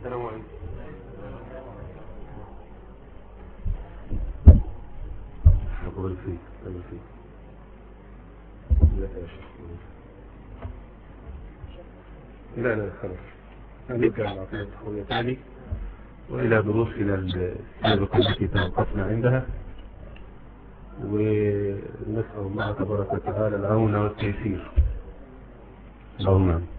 السلام عليكم أقبل فيك أقبل فيك لا يا شيخ لا لا خلاص نرجع العقيدة التحوية ثاني وإلى دروسنا السابقة التي توقفنا عندها ونسأل الله تبارك وتعالى العون والتيسير اللهم آمين.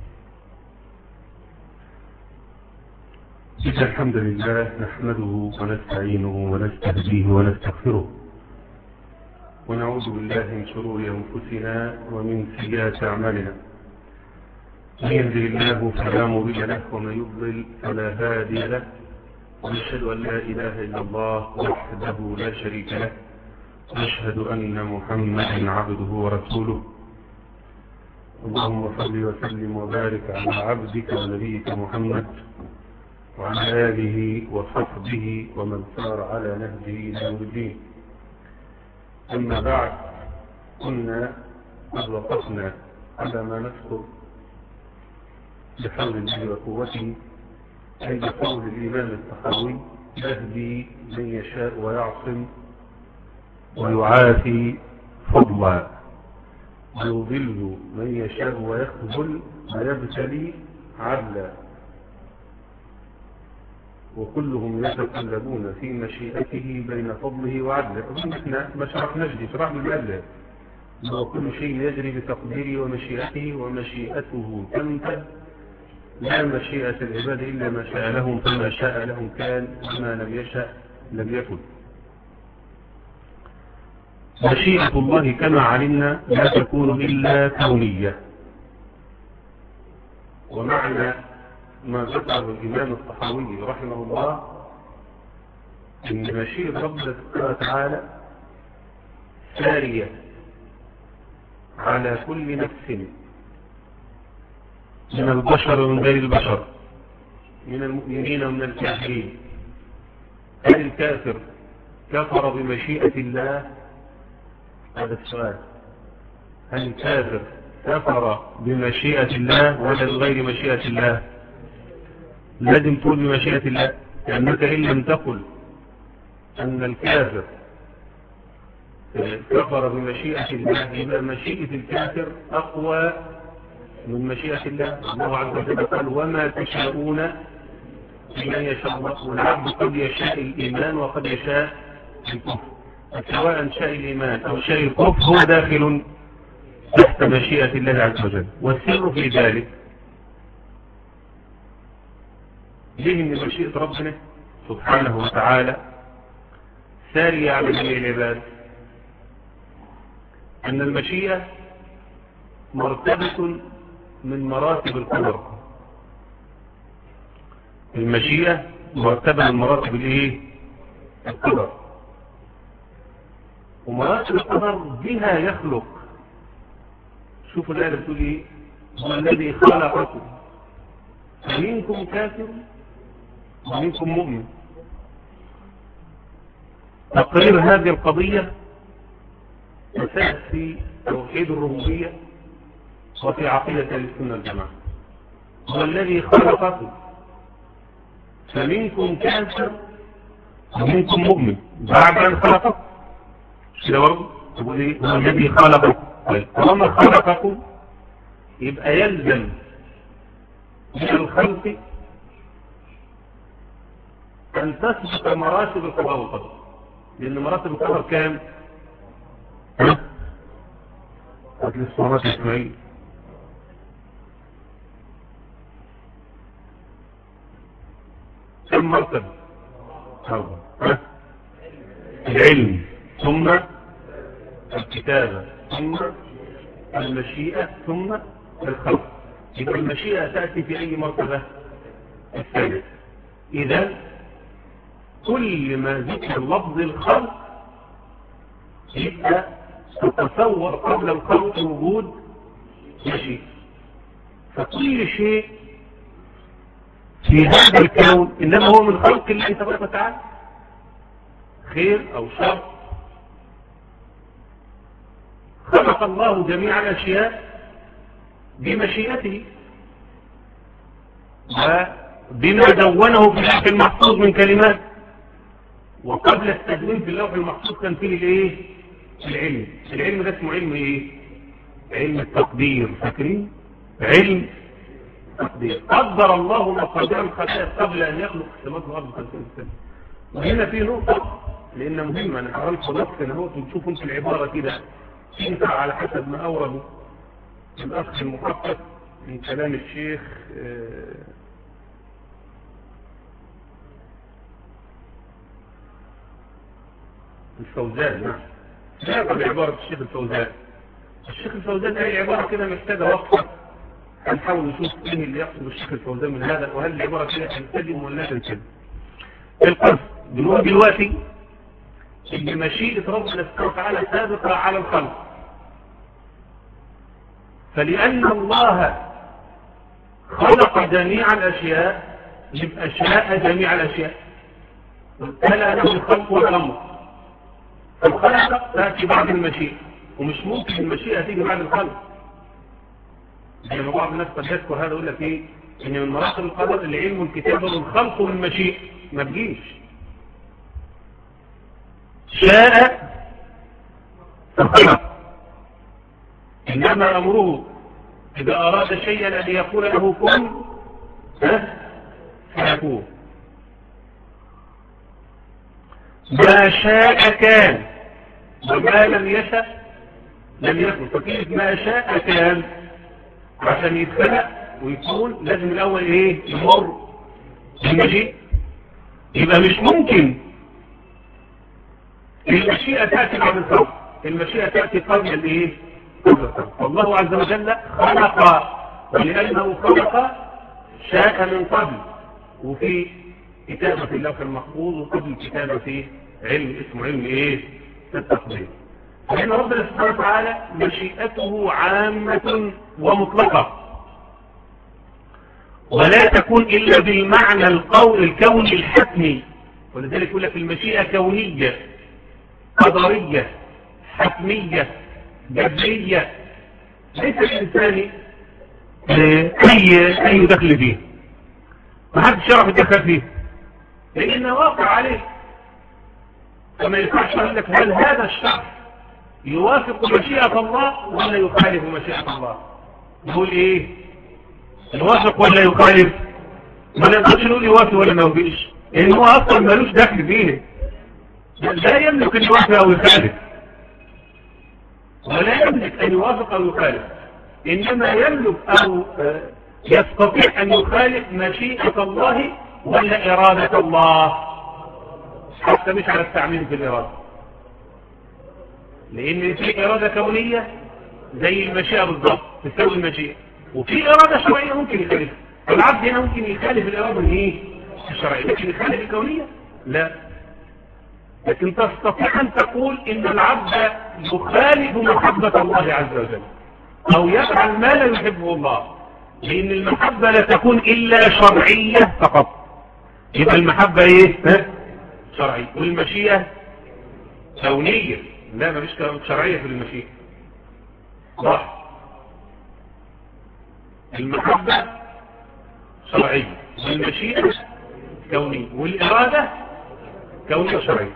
إن الحمد لله نحمده ونستعينه ونستهديه ونستغفره ونعوذ بالله من شرور أنفسنا ومن سيئات أعمالنا من يهده الله فلا مضل له ومن يضلل فلا هادي له ونشهد أن لا إله إلا الله وحده لا شريك له ونشهد أن محمدا عبده ورسوله اللهم صل وسلم وبارك على عبدك ونبيك محمد وعلى آله وصحبه ومن سار على نهجه إلى يوم الدين أما بعد كنا قد وقفنا على ما نذكر بحول الله وقوته أي بقول الإمام التخوي يهدي من يشاء ويعصم ويعافي فضلا ويضل من يشاء ويخذل ويبتلي عدلا وكلهم يتقلبون في مشيئته بين فضله وعدله أظن احنا ما شرحناش دي شرحنا المؤلف وكل شيء يجري بتقديره ومشيئته ومشيئته تنفذ لا مشيئة العباد إلا ما شاء لهم فما شاء لهم كان وما لم يشاء لم يكن مشيئة الله كما علمنا لا تكون إلا كونية ومعنى ما ذكره الإمام الطحاوي رحمه الله إن مشيئة رب سبحانه وتعالى سارية على كل نفس من البشر ومن غير البشر من المؤمنين ومن الكافرين هل الكافر كفر بمشيئة الله هذا السؤال هل الكافر كفر بمشيئة الله ولا بغير مشيئة الله لازم تقول بمشيئة الله لأنك إن لم تقل أن الكافر كفر بمشيئة الله يبقى مشيئة الكافر أقوى من مشيئة الله الله عز وجل قال وما تشاءون لمن يشاء الله والعبد قد يشاء الإيمان وقد يشاء الكفر سواء شاء الإيمان أو شاء الكفر هو داخل تحت مشيئة الله عز وجل والسر في ذلك ليه من مشيئة ربنا سبحانه وتعالى سارية على جميع العباد أن المشيئة مرتبة من مراتب القدر المشيئة مرتبة من مراتب الايه القدر ومراتب القدر بها يخلق شوفوا الآية بتقول ايه هو الذي خلقكم منكم كافر ومنكم مؤمن تقرير هذه القضية أساس في توحيد الربوبية وفي عقيدة السنة الجماعة هو الذي خلقكم فمنكم كافر ومنكم مؤمن بعد أن خلقكم كده برضه تقول ايه هو الذي خلقكم طالما خلقكم يبقى يلزم من الخلق أن تثبت مراتب القضاء والقدر لأن مراتب القدر كام؟ ها؟ هتلاقي الصورات إسماعيل كم مرتبة؟ أربعة ها؟ العلم ثم الكتابة ثم المشيئة ثم الخلق يبقى المشيئة تأتي في أي مرتبة الثالث إذا كل ما ذكر لفظ الخلق يبقى تتصور قبل الخلق وجود مشيئة فكل شيء في هذا الكون إنما هو من خلق الله تبارك وتعالى خير أو شر خلق الله جميع الأشياء بمشيئته بما دونه في اللوح المحفوظ من كلمات وقبل التدوين في اللوح المحفوظ كان فيه الايه العلم العلم ده اسمه علم ايه علم التقدير فاكرين علم التقدير قدر الله مقادير الخلائق قبل ان يخلق السماوات والارض 50 سنه وهنا في نقطه لان مهمه انا هقول لكم نقطه اهو تشوفوا انتوا العباره كده تنفع على حسب ما اورده الاخ المحقق من كلام الشيخ الفوزان نعم لا بعبارة الشيخ الفوزان الشيخ الفوزان اي عبارة كده محتاجة وقفة هنحاول نشوف ايه اللي يقصد الشيخ الفوزان من هذا وهل العبارة كده تنسجم ولا تنسجم القصد بنقول دلوقتي ان مشيئة ربنا سبحانه وتعالى سابقة على الخلق فلأن الله خلق جميع الأشياء يبقى شاء جميع الأشياء فلا له الخلق والأمر الخلق تأتي بعد المشيئة ومش ممكن المشيئة تيجي بعد الخلق زي ما بعض الناس قد يذكر هذا يقول لك ايه ان من مراحل القدر العلم والكتابة والخلق والمشيئة ما تجيش شاء فخلق إنما أمره إذا أراد شيئا أن يقول له كن فيكون ما شاء كان وما لم يشأ لم يكن فكيف ما شاء كان عشان يتخلق ويكون لازم الأول إيه يمر المشيء يبقى مش ممكن المشيئة تأتي بعد الخلق المشيئة تأتي قبل الإيه والله عز وجل خلق ولأنه خلق شاء من قبل وفي كتابة اللوح المحفوظ وقبل كتابة في علم اسمه علم ايه التقدير لأن ربنا سبحانه وتعالى مشيئته عامة ومطلقة ولا تكون إلا بالمعنى القول الكوني الحتمي ولذلك يقول لك المشيئة كونية قدرية حتمية جبرية ليس الإنسان أي أي دخل فيه ما حدش يعرف يدخل فيه لأنه واقع عليه فما ينفعش يقول لك هل هذا الشخص يوافق مشيئة الله ولا يخالف مشيئة الله نقول ايه يوافق ولا يخالف ما نقدرش نقول يوافق ولا ما يوافقش لان هو اصلا ملوش دخل فيه لا يملك ان يوافق او يخالف ولا يملك ان يوافق او يخالف انما يملك او يستطيع ان يخالف مشيئة الله ولا ارادة الله حتى مش على التعميم في الارادة لان في ارادة كونية زي المشيئة بالضبط تساوي المشيئة وفي ارادة شرعية ممكن يخالف العبد هنا ممكن يخالف الارادة الايه الشرعية لكن يخالف الكونية لا لكن تستطيع ان تقول ان العبد يخالف محبة الله عز وجل او يفعل ما لا يحبه الله لان المحبة لا تكون الا شرعية فقط يبقى المحبة ايه شرعية والمشيئة كونية لا ما فيش شرعية في المشيئة صح المحبة شرعية والمشيئة كونية والإرادة كونية شرعية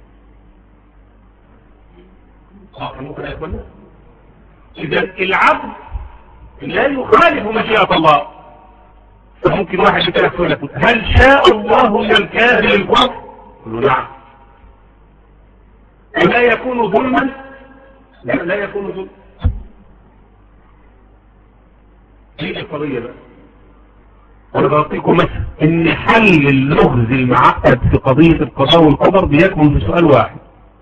ممكن أقول إذا العبد لا يخالف مشيئة الله فممكن واحد يتلف يقول لك هل شاء الله من الكافر الكفر؟ يقول له نعم ولا يكون ظلما لا, لا يكون ظلما دي القضية بقى وانا بعطيكم مثلا ان حل اللغز المعقد في قضية القضاء والقدر بيكمن في سؤال واحد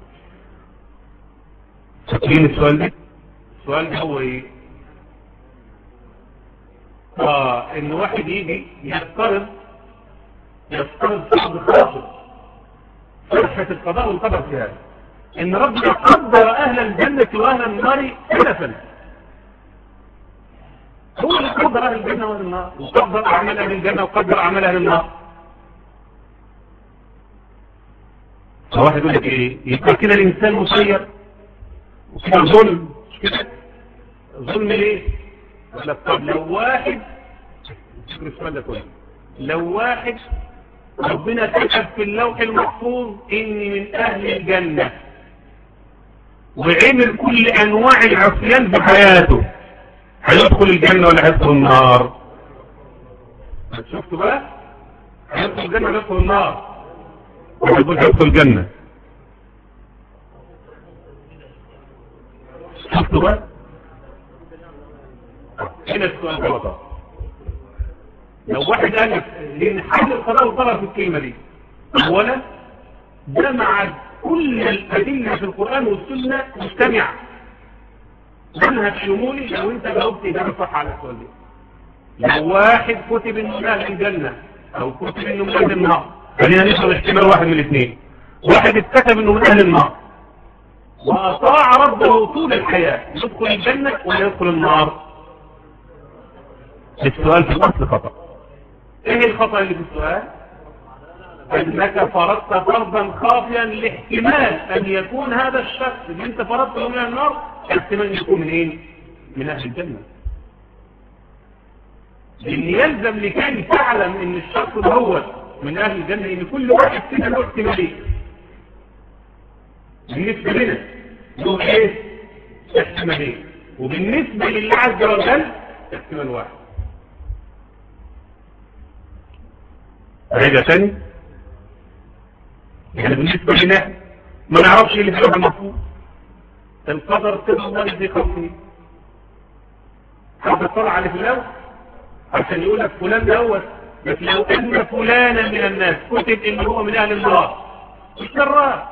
فاكرين السؤال ده السؤال ده هو ايه اه ان واحد يجي يفترض يفترض صعب خاطر صحة القضاء والقدر في هذا ان ربنا قدر اهل الجنة واهل النار سلفا هو اللي قدر اهل الجنة واهل النار وقدر اعمال اهل الجنة وقدر اعمال اهل النار فواحد يقول لك ايه يبقى كده الانسان مسير وكده ظلم مش كده ظلم ليه يقول لك طب لو واحد شكرا السؤال ده كله لو واحد ربنا كتب في اللوح المحفوظ اني من اهل الجنة وعمل كل انواع العصيان في حياته هيدخل الجنة ولا هيدخل النار شفتوا بقى هيدخل الجنة ولا هيدخل النار وهيقول هيدخل الجنة شفتوا بقى هنا السؤال غلط لو واحد قال لك لان حل القضاء والقدر في الكلمه دي اولا جمع كل الادله في القران والسنه مجتمعه منهج شمولي لو انت جاوبت اجابه صح على السؤال ده لو واحد كتب انه من اهل الجنه او كتب انه من اهل النار خلينا نفهم احتمال واحد من الاثنين واحد اتكتب انه من اهل النار واطاع ربه طول الحياه يدخل الجنه ولا يدخل النار السؤال في الاصل خطأ ايه الخطأ اللي في السؤال انك فرضت فرضا خافيا لاحتمال ان يكون هذا الشخص اللي انت فرضته من النار احتمال يكون من ايه من اهل الجنة لان يلزم لكي تعلم ان الشخص ده هو من اهل الجنة ان كل واحد فينا له احتمالين بالنسبة لنا له ايه احتمالين وبالنسبة لله عز وجل احتمال واحد عيدة تاني يعني بالنسبة لنا ما نعرفش اللي في اللوح المفروض القدر كده الله يزي خلقه حد طلع على في اللوح عشان يقول لك فلان دوت بس لو ان فلانا من الناس كتب ان هو من اهل النار الشراء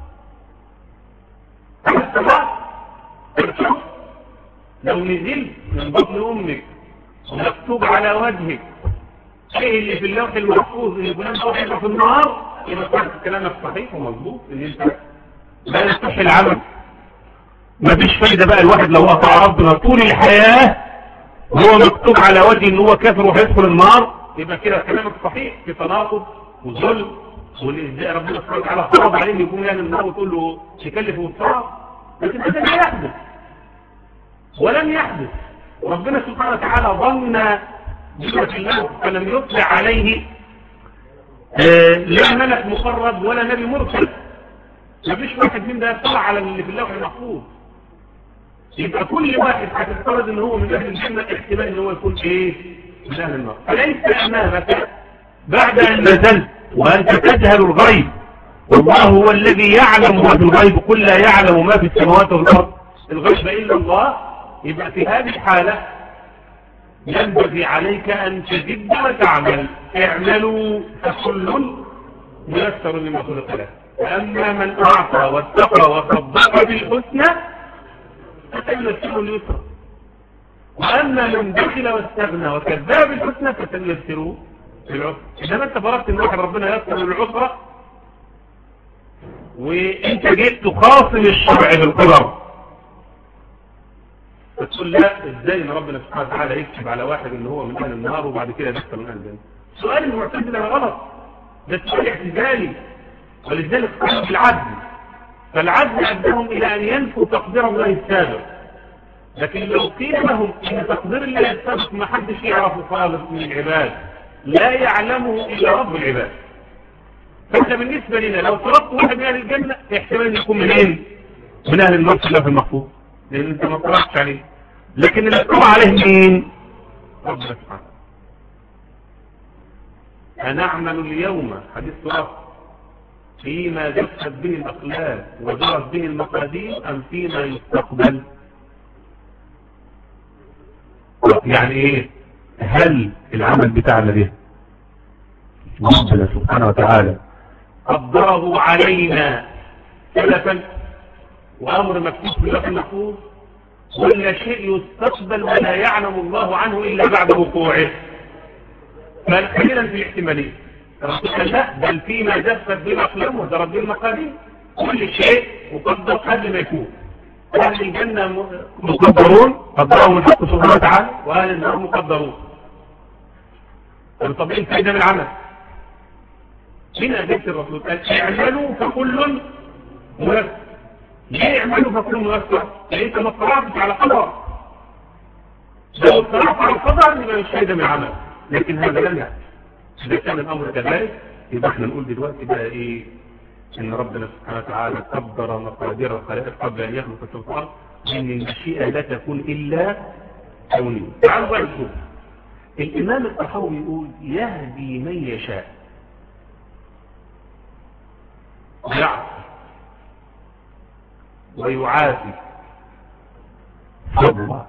لو نزلت من بطن امك ومكتوب على وجهك ايه اللي في اللوح المحفوظ ان فلان ده في النار يبقى كانت كلامك صحيح ومظبوط ان انت لا يصح العمل مفيش فايده بقى الواحد لو اطاع ربنا طول الحياه وهو مكتوب على وجه ان هو كافر وهيدخل النار يبقى كده كلامك صحيح في تناقض وظلم والازاي ربنا سبحانه وتعالى فرض عليه يكون اهل النار وتقول له تكلفه بالصلاه لكن هذا لا يحدث ولم يحدث ربنا سبحانه وتعالى ظن جملة الله فلم يطلع عليه آه لا ملك مقرب ولا نبي مرسل ما فيش واحد من ده يطلع على اللي في اللوح المحفوظ يبقى كل واحد هتفترض ان هو من اهل الجنه احتمال ان هو يكون ايه من اهل النار فليس امامك بعد ان نزلت وانت تجهل الغيب والله هو الذي يعلم ما في الغيب قل لا يعلم ما في السماوات والارض الغيب الا الله يبقى في هذه الحاله ينبغي عليك أن تجد وتعمل اعملوا فكل ميسر لما خلق له أما من أعطى واتقى وصدق بالحسنى فسنيسره اليسرى وأما من دخل واستغنى وكذب بالحسنى فسنيسره بالعسرى إنما أنت فرضت إن واحد ربنا يسر للعسرى وأنت جيت تخاصم الشرع بالقدر فتقول لا ازاي ان ربنا سبحانه وتعالى يكتب على واحد ان هو من اهل النار وبعد كده يدخل من اهل الجنه سؤال المعتزله غلط ده سؤال اعتزالي ولذلك قالوا بالعدل فالعدل ادهم الى ان ينفوا تقدير الله السابق لكن لو قيل لهم ان تقدير الله السابق ما حدش يعرفه خالص من العباد لا يعلمه الا رب العباد فانت بالنسبه لنا لو طلبت واحد من اهل الجنه احتمال ان يكون منين؟ من اهل النار في الله في المحفوظ لان انت ما طلعتش عليه لكن اللي اطلع عليه مين ربنا سبحانه هنعمل اليوم حديث تراث فيما جفت به الاقلال وجرت به المقادير ام فيما يستقبل يعني ايه هل العمل بتاعنا ده ربنا سبحانه وتعالى قدره علينا سلفا وامر مكتوب في اللوح المحفوظ ولا شيء يستقبل ولا يعلم الله عنه الا بعد وقوعه فخلينا في الاحتمالين لا بل فيما جفت به الاقلام وجرت به المقادير كل شيء مقدر قبل ما يكون اهل الجنه مقدرون قدرهم الحق سبحانه وتعالى واهل النار مقدرون طب ايه الفائده من العمل من ادله الرسول قال اعملوا فكل مرتب ليه يعملوا فكل مؤثر لان انت ما اطلعتش على قدر لو اطلعت على القدر يبقى مش فايده من العمل لكن هذا لم يحدث إذا كان الأمر كذلك يبقى احنا نقول دلوقتي بقى إيه إن ربنا سبحانه وتعالى قدر مقادير الخلائق قبل أن يخلق السلطان إن المشيئة لا تكون إلا كونية تعالوا بقى نشوف الإمام الطحاوي يقول يهدي من يشاء ويعصي ويعافي الله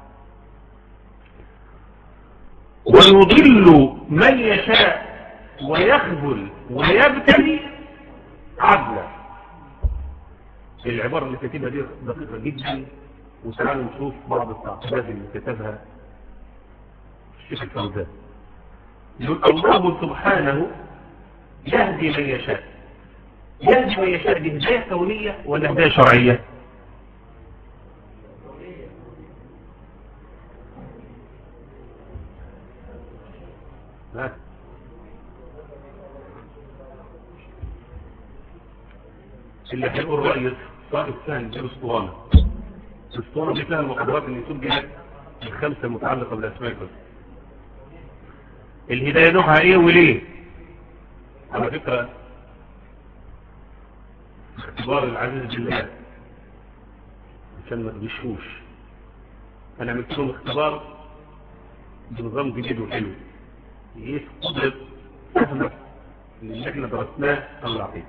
ويضل من يشاء ويخذل ويبتلي عدلا العبارة اللي كاتبها دي دقيقة جدا وتعالوا نشوف بعض التعقيدات اللي كتبها الشيخ الفوزان يقول الله سبحانه يهدي من يشاء يهدي من يشاء دي هداية كونية ولا هداية شرعية ها اللي هيقول رأي الصائب الثاني دي الاسطوانة الاسطوانة دي فيها المقدرات اللي يسوق بها الخمسة المتعلقة بالأسماء بس الهداية نوعها ايه وليه على فكرة اختبار العزيز بالله عشان ما تغشوش انا عملت لهم اختبار بنظام جديد وحلو يقيس قدرة فهمك اللي احنا درسناه عن العقيدة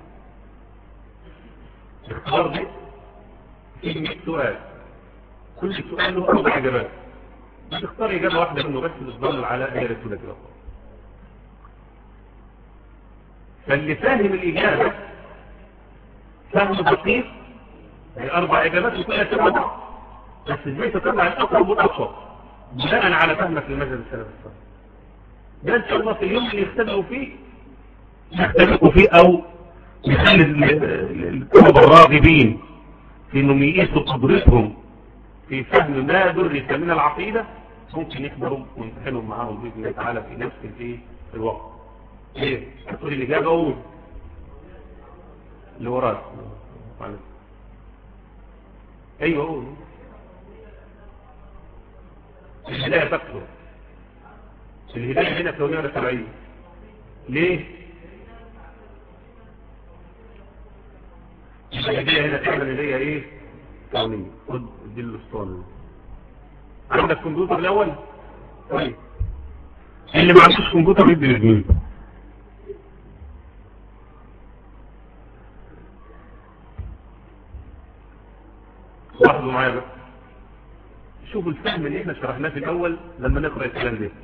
الاختبار ده فيه 100 سؤال كل سؤال له اربع اجابات تختار اجابه واحده منه بس تدل على دائره الكلام فاللي فاهم الاجابه فهم دقيق الاربع اجابات وكلها تبع بس ازاي تطلع الاقرب والاقصر بناء على فهمك لمذهب السلف الصالح ده ان شاء الله في اليوم اللي يختبروا فيه يختبروا فيه او يخلي الطلبه الراغبين في انهم يقيسوا قدرتهم في فهم ما درس من العقيدة ممكن يحضروا ويمتحنوا معاهم بإذن الله تعالى في نفس الايه الوقت ايه هتقولي الإجابة أقول اللي وراك أيوة أقول الهداية تكثر الهداية هنا كونية ولا سبعية ليه؟ الهداية هنا فعلا اللي هي ايه؟ كونية خد دي الاسطوانة عندك كمبيوتر الاول طيب اللي ما عندوش كمبيوتر يدي الاثنين لاحظوا معايا بقى شوفوا الفهم اللي احنا شرحناه في الاول لما نقرا الكلام ده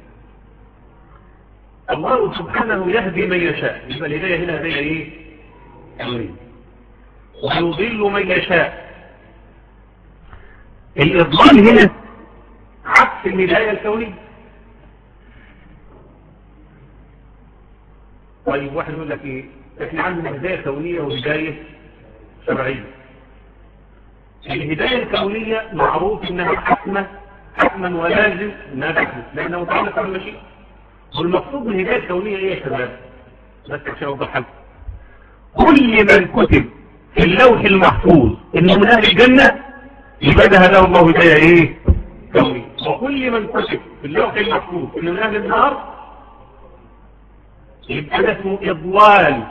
الله سبحانه يهدي من يشاء يبقى الهدايه هنا هدايه ايه؟ كونيه ويضل من يشاء الإضلال هنا عكس الهداية الكونية طيب واحد يقول لك ايه احنا عندنا هداية كونية وهداية شرعية الهداية الكونية معروف انها حتمة حتما ولازم انها تحدث لانها متعلقة بالمشيئة والمقصود من الهداية الكونية ايه يا شباب بس عشان اوضح لكم كل من كتب في اللوح المحفوظ انه من اهل الجنة يبقى ده هداه الله هداية ايه كوني وكل من كتب في اللوح المحفوظ انه من اهل النار يبقى ده اسمه اضلال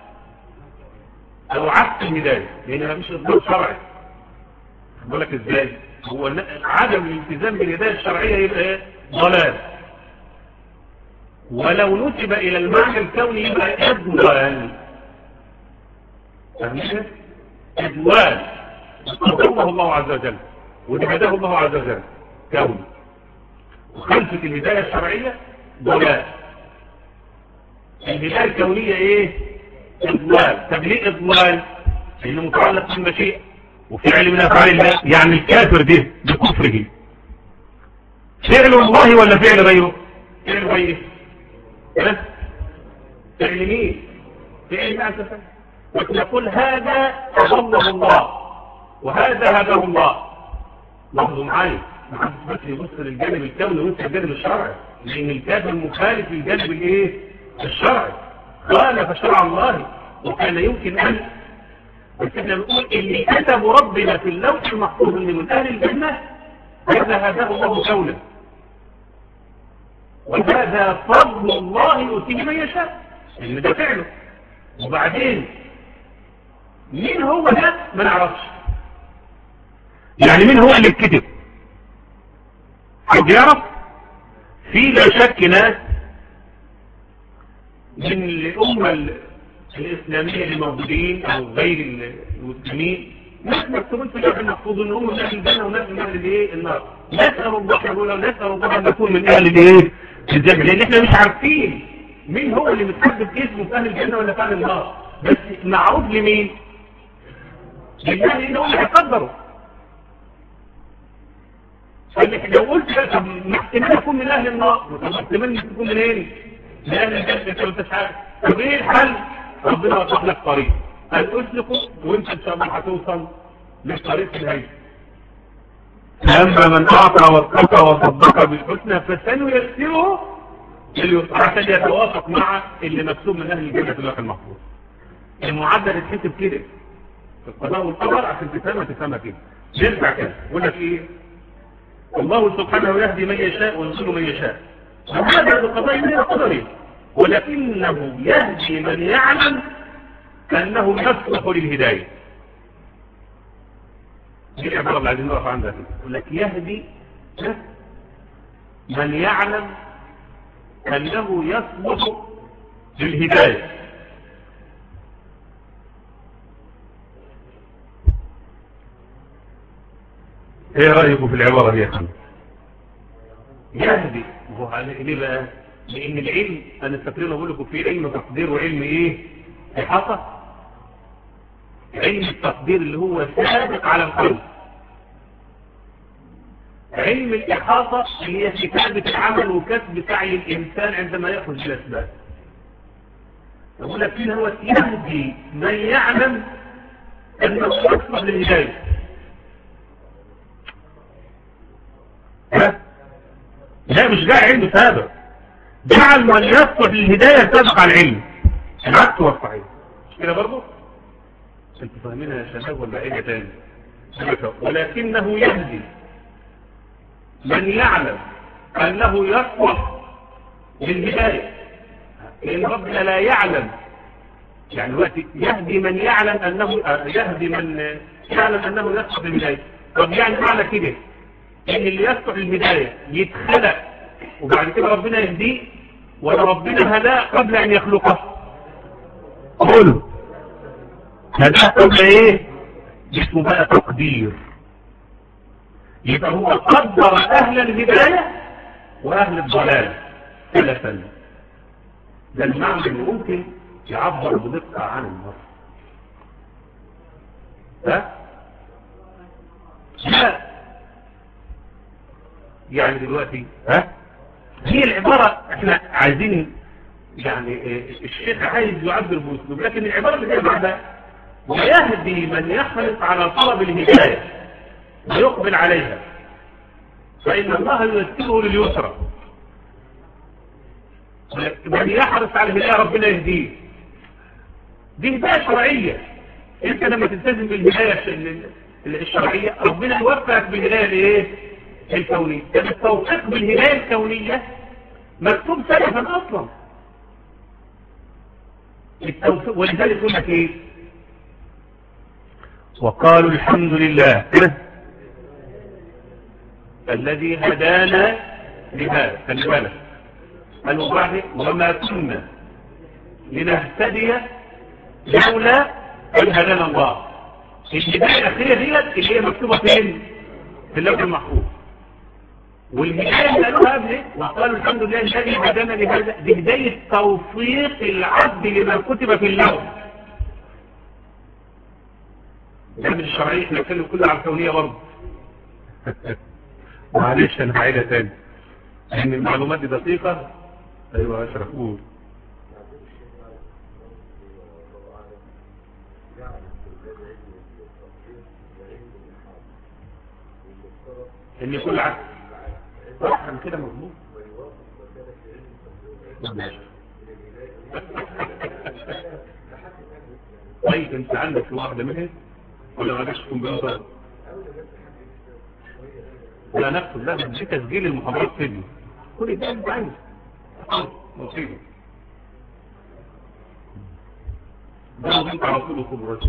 او عكس الهداية لان ما فيش اضلال شرعي بقول لك ازاي هو عدم الالتزام بالهداية الشرعية يبقى ايه ضلال ولو نسب الى المعنى الكوني يبقى اضلال فهمت اضلال قدره الله عز وجل وهداه الله عز وجل كون وخلفة الهداية الشرعية ضلال الهداية الكونية ايه اضلال طب ليه اضلال لانه متعلق بالمشيئة وفعل من افعال الله يعني الكافر ده بكفره فعل الله ولا فعل غيره فعل غيره فعل مين فعل ما انت وتقول هذا أضله الله وهذا هداه الله لاحظوا معايا محدش بس يبص للجانب الكوني وينسى الجانب الشرعي لان الكافر مخالف للجانب الايه الشرعي خالف شرع الله وكان يمكن ان بس احنا بنقول اللي كتب ربنا في اللوح المحفوظ ان من اهل الجنه هذا هداه الله كونا وهذا فضل الله يؤتيه من يشاء ان ده فعله وبعدين مين هو ده ما نعرفش يعني مين هو اللي اتكتب حد يعرف في لا شك ناس من الأمة الإسلامية اللي موجودين أو غير المسلمين ناس مكتوبين في اللوح المحفوظ ان هم من اهل الجنه وناس من اهل الايه النار نسال الله نقول نسال الله ان نكون من اهل الايه الجنه لان احنا مش عارفين مين هو اللي متحدد اسمه في اهل الجنه ولا في اهل النار بس معروف لمين لله لان هو اللي هيقدره لو قلت احتمال يكون من اهل النار احتمال تكون من ايه من اهل الجنه انت ما انتش عارف طب ايه الحل ربنا وضح لك طريق قال اسلكوا وانت ان شاء الله هتوصل للطريق الهي اما من اعطى واتقى وصدق بالحسنى فسنيسره لليسرى عشان يتوافق مع اللي مكتوب من اهل الجنه في اللوح المحفوظ المعدل يتحسب كده في القضاء والقدر عشان تفهمها تفهمها كده نرجع كده يقول لك ايه الله سبحانه يهدي من يشاء ويضل من يشاء وهذا القضاء من القدر ولكنه يهدي من يعلم أنه يصلح للهداية دي العبارة اللي عايزين نقف عندها يقول لك يهدي من يعلم أنه يصلح للهداية ايه رأيكم في العبارة دي يا خالد يهدي هو ليه بقى لان العلم انا فاكرين اقول لكم في علم تقدير وعلم ايه احاطه علم التقدير اللي هو سابق على القلب علم الإحاطة اللي هي كتابة العمل وكسب سعي الإنسان عندما يأخذ بالأسباب يقول لك فين هو يهدي من يعلم أنه يصلح للهداية لا مش جاي عنده سابق جعل من يصلح للهداية سابق على العلم العكس هو الصحيح مش كده برضه انتوا فاهمينها يا شباب ولا ايه تاني ولكنه يهدي من يعلم انه يصلح للهداية لان ربنا لا يعلم يعني دلوقتي يهدي من يعلم انه يهدي من يعلم انه يصلح للهداية طب يعني معنى كده ان اللي يصلح للهداية يتخلق وبعد كده ربنا يهديه ولا ربنا هداه قبل ان يخلقه قولوا هداه قبل ايه اسمه بقى تقدير يبقى هو قدر اهل الهداية واهل الضلال ثلاثا ده المعنى اللي ممكن يعبر بدقة عن النص ها لا يعني دلوقتي ها هي العبارة احنا عايزين يعني الشيخ عايز يعبر باسلوب لكن العبارة اللي هي بعدها ويهدي من يحرص على طلب الهداية ويقبل عليها فإن الله ييسره لليسرى من يحرص على الهداية ربنا يهديه دي هداية شرعية انت لما تلتزم بالهداية الشرعية ربنا يوفقك بالهداية الايه الكونية كان التوفيق بالهداية الكونية مكتوب سلفا اصلا التوفيق ولذلك يقول لك ايه وقالوا الحمد لله الذي هدانا لهذا خلي بالك قالوا بعد وما كنا لنهتدي لولا ان هدانا الله الهدايه الاخيره ديت اللي هي مكتوبه فين في اللوح المحفوظ والهدايه اللي قالوها قبل وقالوا الحمد لله الذي هدانا لهذا دي هدايه توفيق العبد لما كتب في اللوح ده من الشرعيه احنا بنتكلم كله على الكونيه برضه معلش انا هعيدها تاني ان المعلومات دي دقيقه ايوه يا اشرف قول ان كل عكس صح كده مظبوط طيب انت عندك واحده منها ولا ما جاش كمبيوتر لا نفسه لا دي تسجيل المحاضرات فيديو كل ده انت عايز مصيبه ده انت على طول خبرته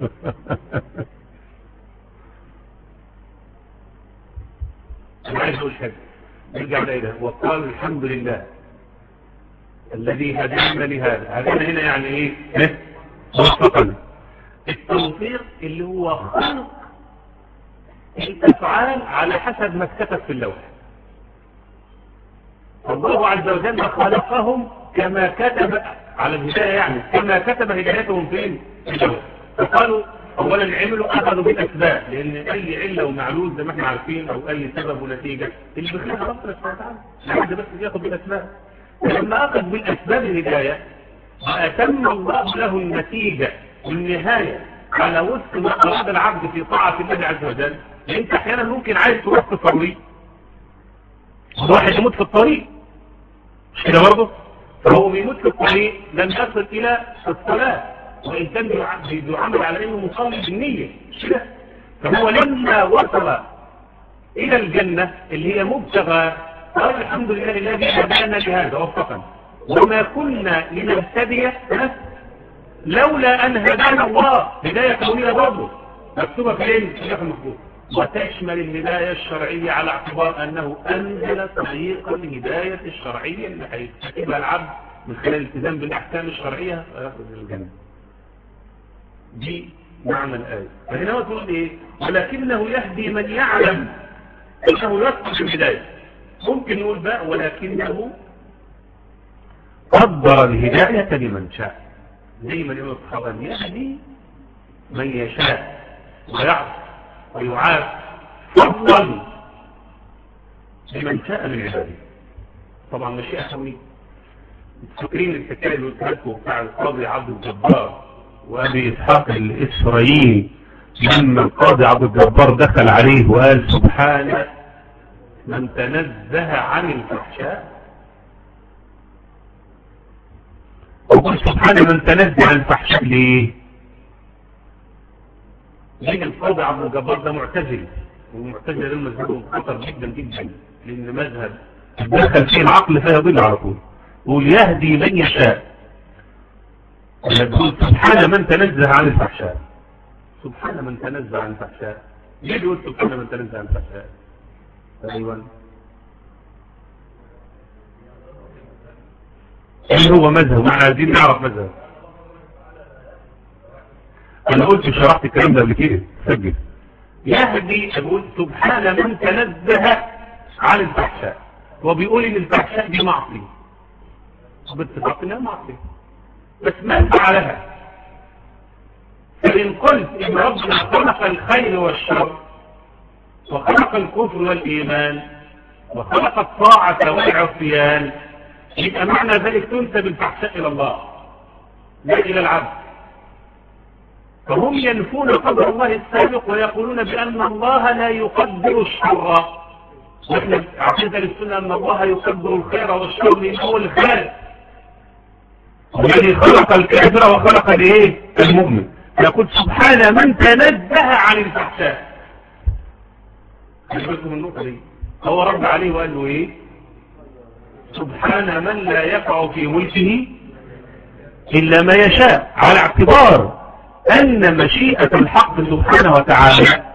انا عايز اقول حاجه نرجع الى وقال الحمد لله الذي هدانا لهذا هدانا هنا يعني ايه وفقنا التوفيق اللي هو خلق الافعال على حسب ما اتكتب في اللوح الله عز وجل خلقهم كما كتب على الهداية يعني كما كتب هدايتهم فين في اللوح فقالوا اولا عملوا اخذوا بالاسباب لان اي عله ومعلول زي ما احنا عارفين او اي سبب ونتيجه اللي بيخلقها ربنا سبحانه وتعالى لحد بس ياخذ بالاسباب لما اخذ بالاسباب الهدايه واتم الله له النتيجه والنهايه على وفق ما اراد العبد في طاعه الله عز وجل انت احيانا ممكن عايز تروح في الطريق واحد يموت في الطريق مش كده برضه فهو بيموت في الطريق لم يصل الى الصلاه وان كان بيعمل على انه مصلي بالنيه مش كده فهو لما وصل الى الجنه اللي هي مبتغى قال الحمد لله الذي هدانا لهذا وفقنا وما كنا لنهتدي لولا ان هدانا الله هدايه كونيه برضه مكتوبه فين في اللوح المحفوظ وتشمل الهداية الشرعية على اعتبار أنه أنزل طريق الهداية الشرعية اللي هيتكتبها العبد من خلال الالتزام بالأحكام الشرعية ويأخذ الجنة دي معنى الآية فهنا هو تقول إيه ولكنه يهدي من يعلم أنه يصل الهداية ممكن نقول بقى ولكنه قدر الهداية لمن شاء زي ما الإمام الصحابي يهدي من يشاء ويعصي ويعاف فضلا لمن شاء من عباده طبعا مشيئة كونية فاكرين الحكايه اللي قلت لكم بتاع القاضي عبد الجبار وابي اسحاق الاسرائيلي لما القاضي عبد الجبار دخل عليه وقال سبحان من تنزه عن الفحشاء وقل سبحان من تنزه عن الفحشاء ليه لان القاضي عبد الجبار ده معتزل والمعتزل ده مذهبه خطر جدا جدا لان مذهب دخل فيه العقل فيضل على طول يقول يهدي من يشاء يقول سبحان من تنزه عن الفحشاء سبحان من تنزه عن الفحشاء ليه بيقول سبحان من تنزه عن الفحشاء ايوه ايه هو مذهب احنا عايزين نعرف مذهب انا قلت شرحت الكلام ده قبل كده سجل يهدي اقول سبحان من تنزه عن الفحشاء وبيقول ان الفحشاء دي معصيه باتفاق انها معصيه بس ما فعلها فان قلت ان ربنا خلق الخير والشر وخلق الكفر والايمان وخلق الطاعه والعصيان يبقى معنى ذلك تنسب الفحشاء الى الله لا الى العبد فهم ينفون قدر الله السابق ويقولون بأن الله لا يقدر الشر واحنا عقيدة للسنة أن الله يقدر الخير والشر من هو الخالق الذي خلق الكافر وخلق الايه المؤمن يقول سبحان من تنزه عن الفحشاء خليكم النقطة دي هو رد عليه وقال له ايه سبحان من لا يقع في ملكه إلا ما يشاء على اعتبار أن مشيئة الحق سبحانه وتعالى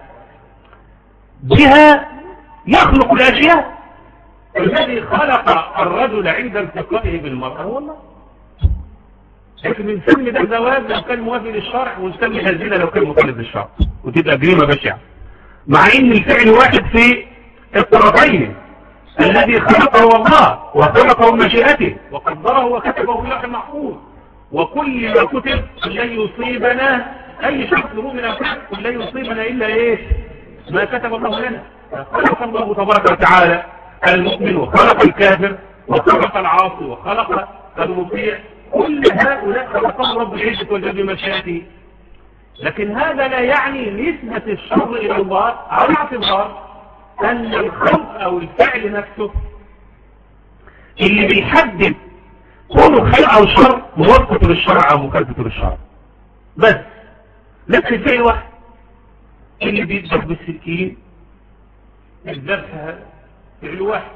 بها يخلق الأشياء الذي خلق الرجل عند التقائه بالمرأة هو الله لكن بنسمي ده زواج لو كان موافق للشرع ونسمي هزينة لو كان مخالف للشرع وتبقى جريمة بشعة مع ان الفعل واحد في الطرفين الذي خلقه هو الله وخلقه بمشيئته وقدره وكتبه في لوح محفوظ وكل ما كتب لن يصيبنا اي شخص مؤمن او كافر لن يصيبنا الا ايه ما كتب الله لنا خلق الله تبارك وتعالى المؤمن وخلق الكافر وخلق العاصي وخلق المطيع كل هؤلاء خلقهم رب العزة والجل بمشيئته لكن هذا لا يعني نسبة الشر إلى الله على اعتبار أن الخلق أو الفعل نفسه اللي بيحدد كونه خير أو شر موافقة للشرع أو مخالفة للشرع بس نفس الفعل واحد اللي بيذبح بالسكين الذبح فعل واحد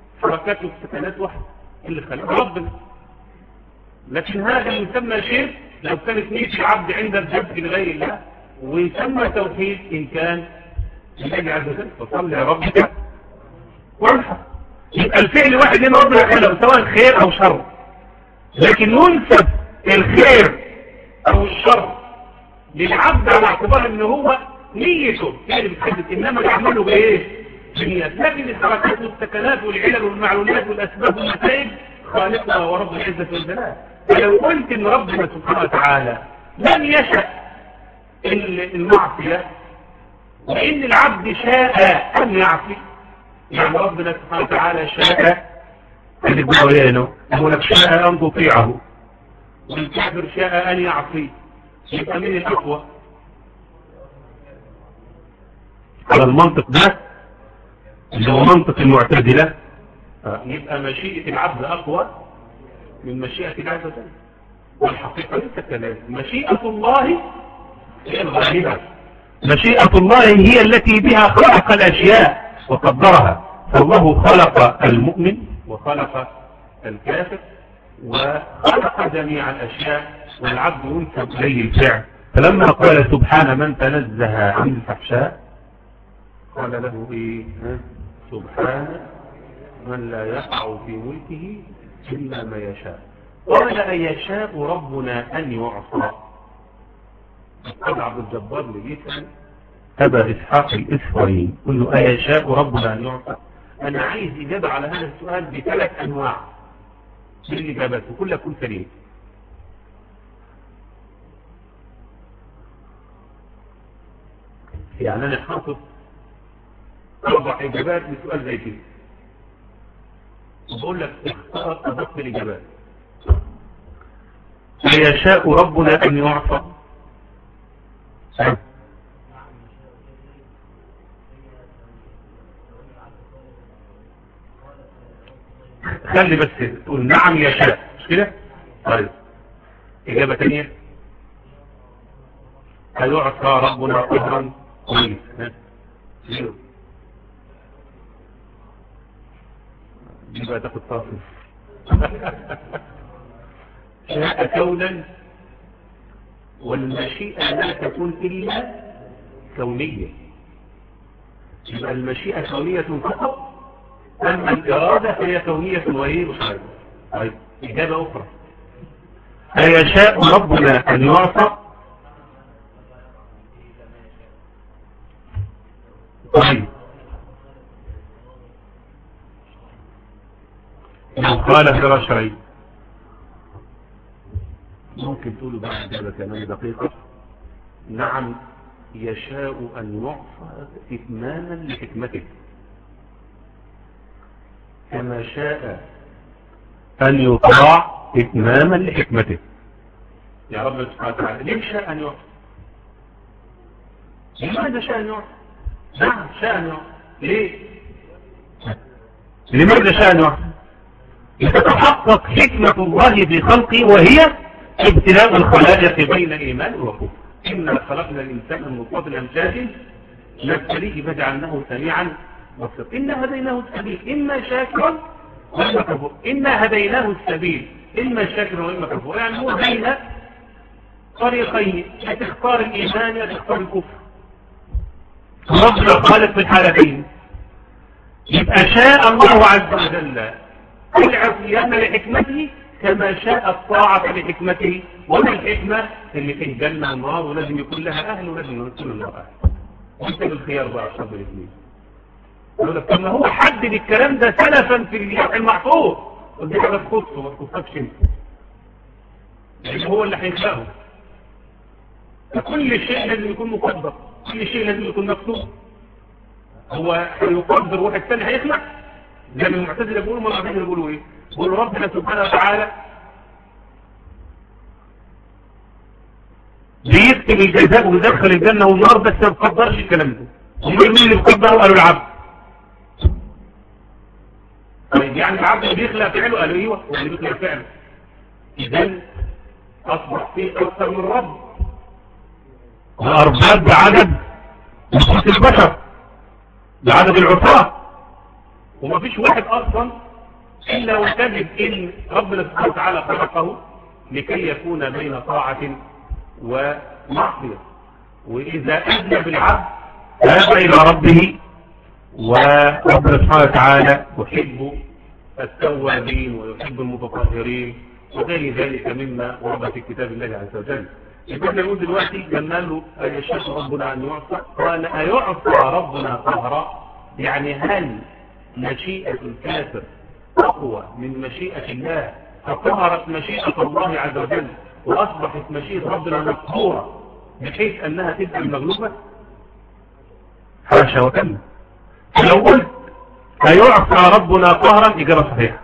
حركاته والسكنات واحد اللي خلق ربنا لكن هذا يسمى شرك لو كانت نية العبد عند الجد لغير الله ويسمى توحيد إن كان لله عز وجل وصل لربك وانحر يبقى الفعل واحد هنا ربنا يعمله سواء خير أو شر لكن ينسب الخير أو الشر للعبد على اعتبار ان هو نيته هي اللي بتحدد انما يعمله بايه بنيات لكن الحركات والسكنات والعلل والمعلومات والاسباب والنتائج خالقها ورب العزة والجلال فلو قلت ان ربنا سبحانه وتعالى لم يشأ المعصية وان العبد شاء ان يعصي يعني ربنا سبحانه وتعالى شاء اللي بقوينه هو لك شاء ان تطيعه والكافر شاء ان يعصي يبقى مين الاقوى على المنطق ده اللي هو منطق المعتزلة يبقى مشيئة العبد أقوى من مشيئة الله عز وجل والحقيقة ليس كذلك مشيئة الله هي الغالبة مشيئة الله هي التي بها خلق الأشياء وقدرها فالله خلق المؤمن وخلق الكافر وخلق جميع الأشياء والعبد ينسب إليه الفعل فلما قال سبحان من تنزه عن الفحشاء قال له إيه سبحان من لا يقع في ملكه إلا ما يشاء قال أيشاء ربنا أن يعصى قال عبد الجبار لجيسا أبا إسحاق الإسرائيل قل له أيشاء ربنا أن يعصى أنا عايز إجابة على هذا السؤال بثلاث أنواع من الإجابات وكلها كل سليم يعني أنا حاطط أربع إجابات لسؤال زي كده وبقول لك اختار أدق الإجابات يشاء ربنا أن يعصى خلي بس تقول نعم يشاء مش كده طيب إجابة تانية هيعصى ربنا قدرا كويس دي بقى تاخد فاصل شاء كونا والمشيئة لا تكون إلا كونية يبقى المشيئة كونية فقط أما الإرادة فهي كونية وهي مشاهدة طيب إجابة أخرى أيشاء ربنا أن يعصى طيب لو قال في شرعي ممكن تقولوا بقى إجابة كمان دقيقة نعم يشاء أن يعصى إتماما لحكمته كما شاء أن يطاع إتماما لحكمته يا رب سبحانه وتعالى ليه شاء أن يعصى لماذا شاء أن يعصى نعم شاء أن يعصى ليه لماذا شاء أن يعصى لتتحقق حكمة الله في خلقه وهي ابتلاء الخلائق بين إيمان وكفر إنا خلقنا الإنسان من نطفة أمشاج نبتليه فجعلناه سميعا بصيرا إنا هديناه السبيل إما شاكرا وإما كفور إنا هديناه السبيل إما شاكرا وإما كفور يعني هو بين طريقين هتختار الإيمان يا تختار الكفر ربنا خالق في الحالتين يبقى شاء الله عز وجل العصيان لحكمته كما شاء الطاعة لحكمته وما الحكمة اللي فيه جنة ونار ولازم يكون لها أهل ولازم يكون لها أهل وانت بالخيار بقى صبر الاثنين يقول لك طب ما هو حدد الكلام ده سلفا في اللوح المحفوظ ودي حاجه تخصه ما تخصكش انت يعني هو اللي هيخلقه فكل شيء لازم يكون مقدر كل شيء لازم يكون مكتوب هو هيقدر واحد ثاني هيخلق زي ما المعتزله بيقولوا ما المعتزله بيقولوا ايه بيقولوا ربنا سبحانه وتعالى بيكتب الجزاء ويدخل الجنه والنار بس ما بيقدرش الكلام ده هم مين اللي بيقدروا قالوا العبد طيب يعني العبد اللي بيخلق فعله قالوا ايوه هو اللي بيخلق فعله اذا اصبح فيه اكثر من رب الارباب بعدد نفوس البشر بعدد العصاة وما فيش واحد اصلا الا وتجد ان ربنا سبحانه وتعالى خلقه لكي يكون بين طاعة ومعصية وإذا أذنب العبد ذهب إلى ربه وربنا سبحانه وتعالى يحب التوابين ويحب المتطهرين وغير ذلك مما ورد في كتاب الله عز وجل يبقى نقول دلوقتي قلنا له أيشاء ربنا أن يعصى قال أيعصى ربنا قهرا يعني هل مشيئة الكافر أقوى من مشيئة الله فقهرت مشيئة الله عز وجل وأصبحت مشيئة ربنا مقهورة بحيث أنها تبقى المغلوبة حاشا وكلا لو قلت أيعصى ربنا قهرا إجابة صحيحة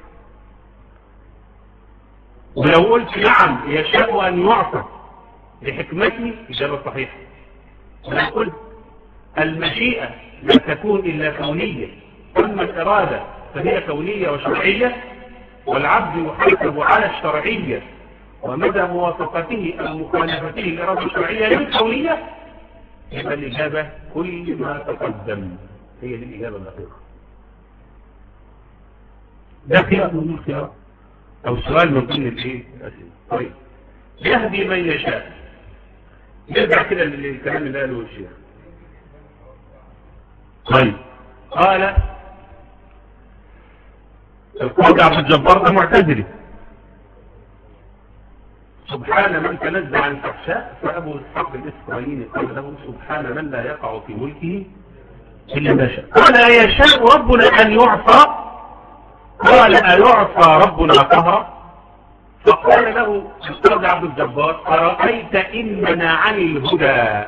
ولو قلت نعم يشاء أن يعصى بحكمته إجابة صحيحة ولو قلت المشيئة لا تكون إلا كونية أما الإرادة فهي كونية وشرعية والعبد يحاسب على الشرعية ومدى موافقته أو مخالفته الإرادة الشرعية للكونية يبقى الإجابة كل ما تقدم هي دي الإجابة الدقيقة ده خيار من الخيار أو سؤال من ضمن الإيه الأسئلة طيب يهدي من يشاء نرجع كده للكلام اللي قاله الشيخ طيب قال القاضي عبد الجبار ده معتزلي سبحان من تنزع عن الفحشاء فأبو إسحاق الإسرائيلي قال له سبحان من لا يقع في ملكه إلا ما شاء قال يشاء ربنا أن يعصى قال أيعصى ربنا قهرا فقال له القاضي عبد الجبار أرأيت إن منعني الهدى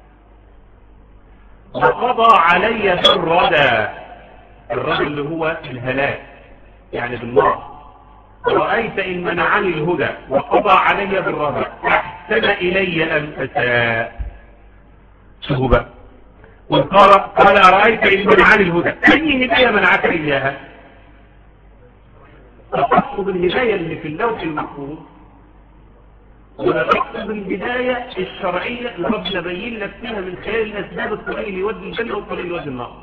وقضى علي بالردى الردى اللي هو الهلاك يعني بالنار رأيت إن منعني الهدى وقضى علي بالردى أحسن إلي أم أساء شوفوا بقى وقال قال أرأيت إن منعني الهدى أي هداية منعك إياها تقصد الهداية اللي في اللوح المحفوظ ولا تقصد الهداية الشرعية اللي ربنا بين لك فيها من خلال الأسباب الطريق اللي يودي الجنة والطريق اللي يودي النار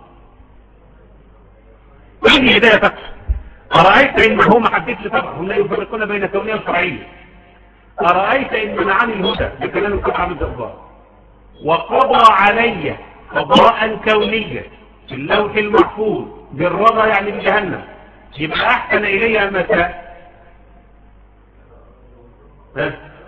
أي هداية تقصد أرأيت إن هو ما حددش طبعا هم لا يفرقون بين كونية وشرعية أرأيت إن منعني الهدى بكلام القطعة من الجبار وقضى علي قضاء كونيا في اللوح المحفوظ بالرضا يعني بجهنم يبقى أحسن إلي مساء بس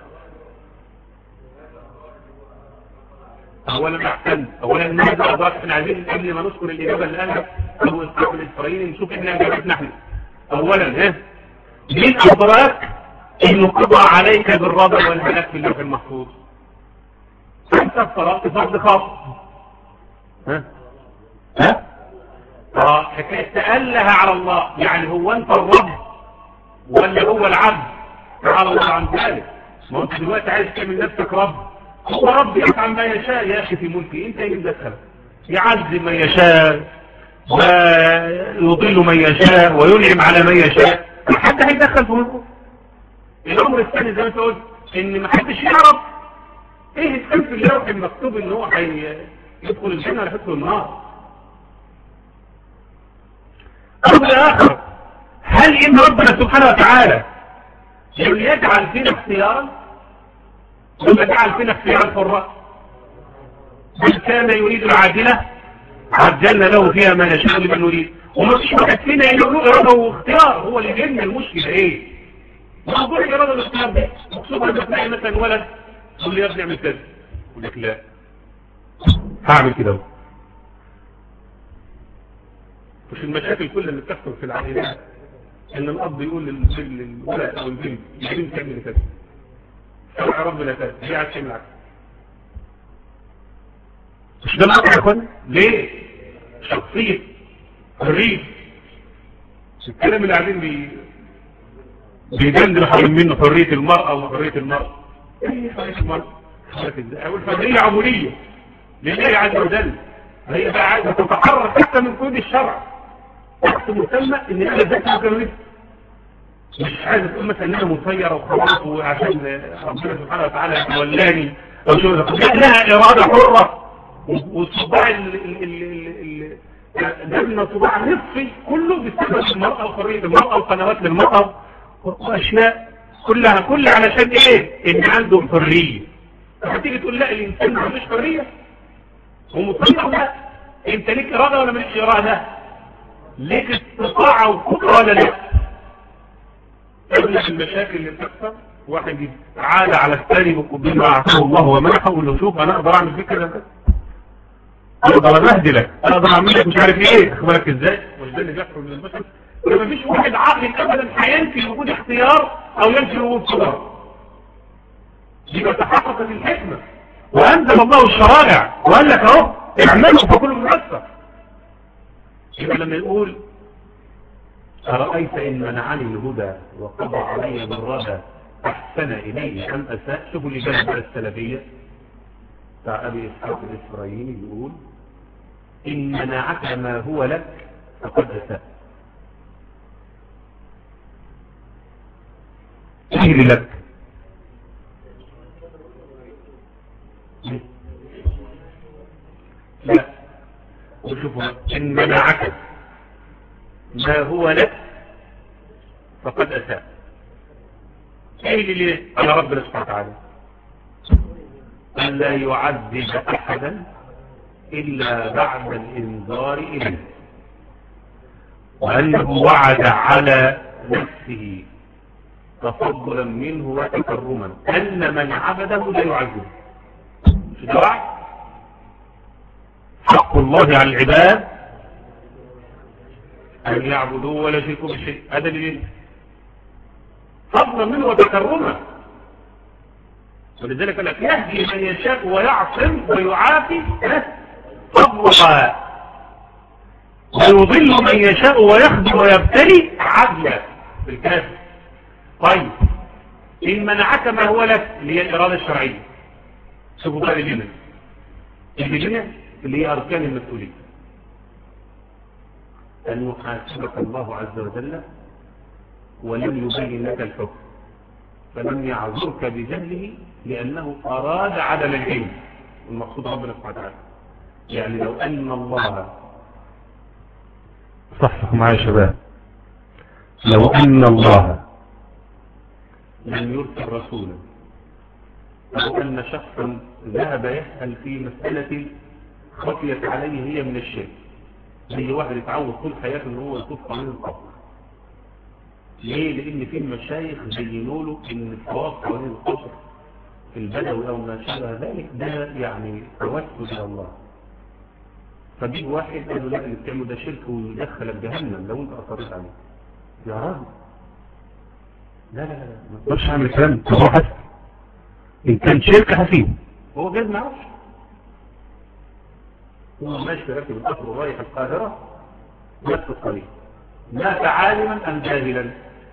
أولا أحسن أولا ماذا أدرك احنا عايزين قبل ما نذكر الإجابة اللي قالها أبو إسحاق الإسرائيلي نشوف احنا إجابتنا احنا أولا ها مين أدراك إنه قضى عليك بالرضا والهلاك في اللوح المحفوظ أنت افترضت فرض خاص ها ها اه حكاية تأله على الله يعني هو انت الرب ولا هو العبد تعالى الله عن ذلك ما انت دلوقتي عايز تعمل نفسك رب هو رب يفعل ما يشاء يا اخي في ملكي انت ايه مدخلك يعذب من يشاء ويضل من يشاء وينعم على من يشاء حد هيدخل في ملكه الامر الثاني زي ما انت قلت ان ما حدش يعرف ايه السبب في اللوح المكتوب ان هو هيدخل الجنه ولا يدخل النار أمر آخر هل إن ربنا سبحانه وتعالى يجعل فينا اختيارا ولا جعل فينا اختيارا حرا من كان يريد العاجلة عجلنا له فيها ما نشاء لمن نريد وما فيش واحد فينا له إرادة واختيار هو اللي جبنا المشكلة إيه موضوع الإرادة والاختيار ده مقصود أن تلاقي مثلا ولد يقول لي يا ابني اعمل كذا يقول لك لا هعمل كده اهو مش المشاكل كلها اللي بتحصل في العائلات ان الاب يقول للولد او البنت البنت تعمل كذا شرع ربنا كذا هي عايز تعمل عكس مش ده الامر يا اخوانا ليه شخصيه الريف الكلام اللي قاعدين بي بيجندل حوالين منه حريه المراه وحريه المراه ايه حريه المراه او الحريه عموليه لله عز وجل هي بقى عايزه تتحرر حتى من قيود الشرع تحت مسمى ان انا ذات مكمل مش عايز تقول مثلا ان انا مسير وخلاص وعشان ربنا سبحانه وتعالى ولاني او شو لا لها اراده حره والصباع ده صباع نصفي كله بسبب المرأة وحرية المرأة وقنوات للمرأة واشياء كلها كل علشان ايه ان عندهم حرية هتيجي تقول لا الانسان ما عندوش حرية هو مطلع لا انت ليك ارادة ولا مالكش ارادة ليك استطاعة وقدرة ولا لا تبلغ المشاكل اللي بتحصل واحد عاد على الثاني بقبل ما اعطاه الله ومنحه وقال له شوف انا اقدر اعمل فيك كده كده اقدر ابهدلك اقدر اعمل لك مش عارف ايه اخبارك ازاي وده اللي بيحصل من البشر ما فيش واحد عاقل ابدا هينفي وجود اختيار او ينفي وجود قدر يبقى تحققت الحكمه وانزل الله الشرائع وقال لك اهو اعملوا فكل ميسر يبقى لما يقول أرأيت إن منعني الهدى وقضى علي بالردى أحسن إليه أم أساء شوفوا الإجابة السلبية بتاع أبي إسحاق الإسرائيلي يقول إن منعك ما هو لك فقد أساء إيه اللي لك لا وشوفوا إن منعك ما هو لك فقد أساء ايه اللي على ربنا سبحانه وتعالى أن لا يعذب أحدا إلا بعد الإنذار إليه وأنه وعد على نفسه تفضلا منه وتكرما أن من عبده لا يعذبه مش ده وعد حق الله على العباد أن يعبدوه ولا يشركوا بشيء هذا اللي فضلا منه وتكرما ولذلك لك يهدي من يشاء ويعصم ويعافي فضلا ويضل من يشاء ويخدم ويبتلي عدلا في الكافر طيب إن منعك ما هو لك اللي هي الإرادة الشرعية شوفوا بقى الجنة الجنة اللي هي أركان المسؤولية أن يحاسبك الله عز وجل ولم يبين لك الحكم فلم يعذرك بجهله لأنه أراد عدم العلم المقصود ربنا سبحانه وتعالى يعني لو أن الله صحصح معي يا شباب لو أن الله لم يرسل رسولا أو أن شخصا ذهب يسأل في مسألة خفيت عليه هي من الشرك زي واحد يتعود طول حياته ان هو يطوف قانون القبر ليه لان في المشايخ زينوا له ان الطواف قوانين القبر في البدوي او ما شابه ذلك ده يعني توسل الى الله فجي واحد قال له لا اللي بتعمله ده شرك ويدخلك جهنم لو انت اصريت عليه يا راجل لا لا لا ما تقدرش اعمل الكلام ده هو حسن ان كان شرك هسيبه هو جايز ما يعرفش هو ماشي راكب القطر ورايح القاهرة نفس الطريق مات عالما ام جاهلا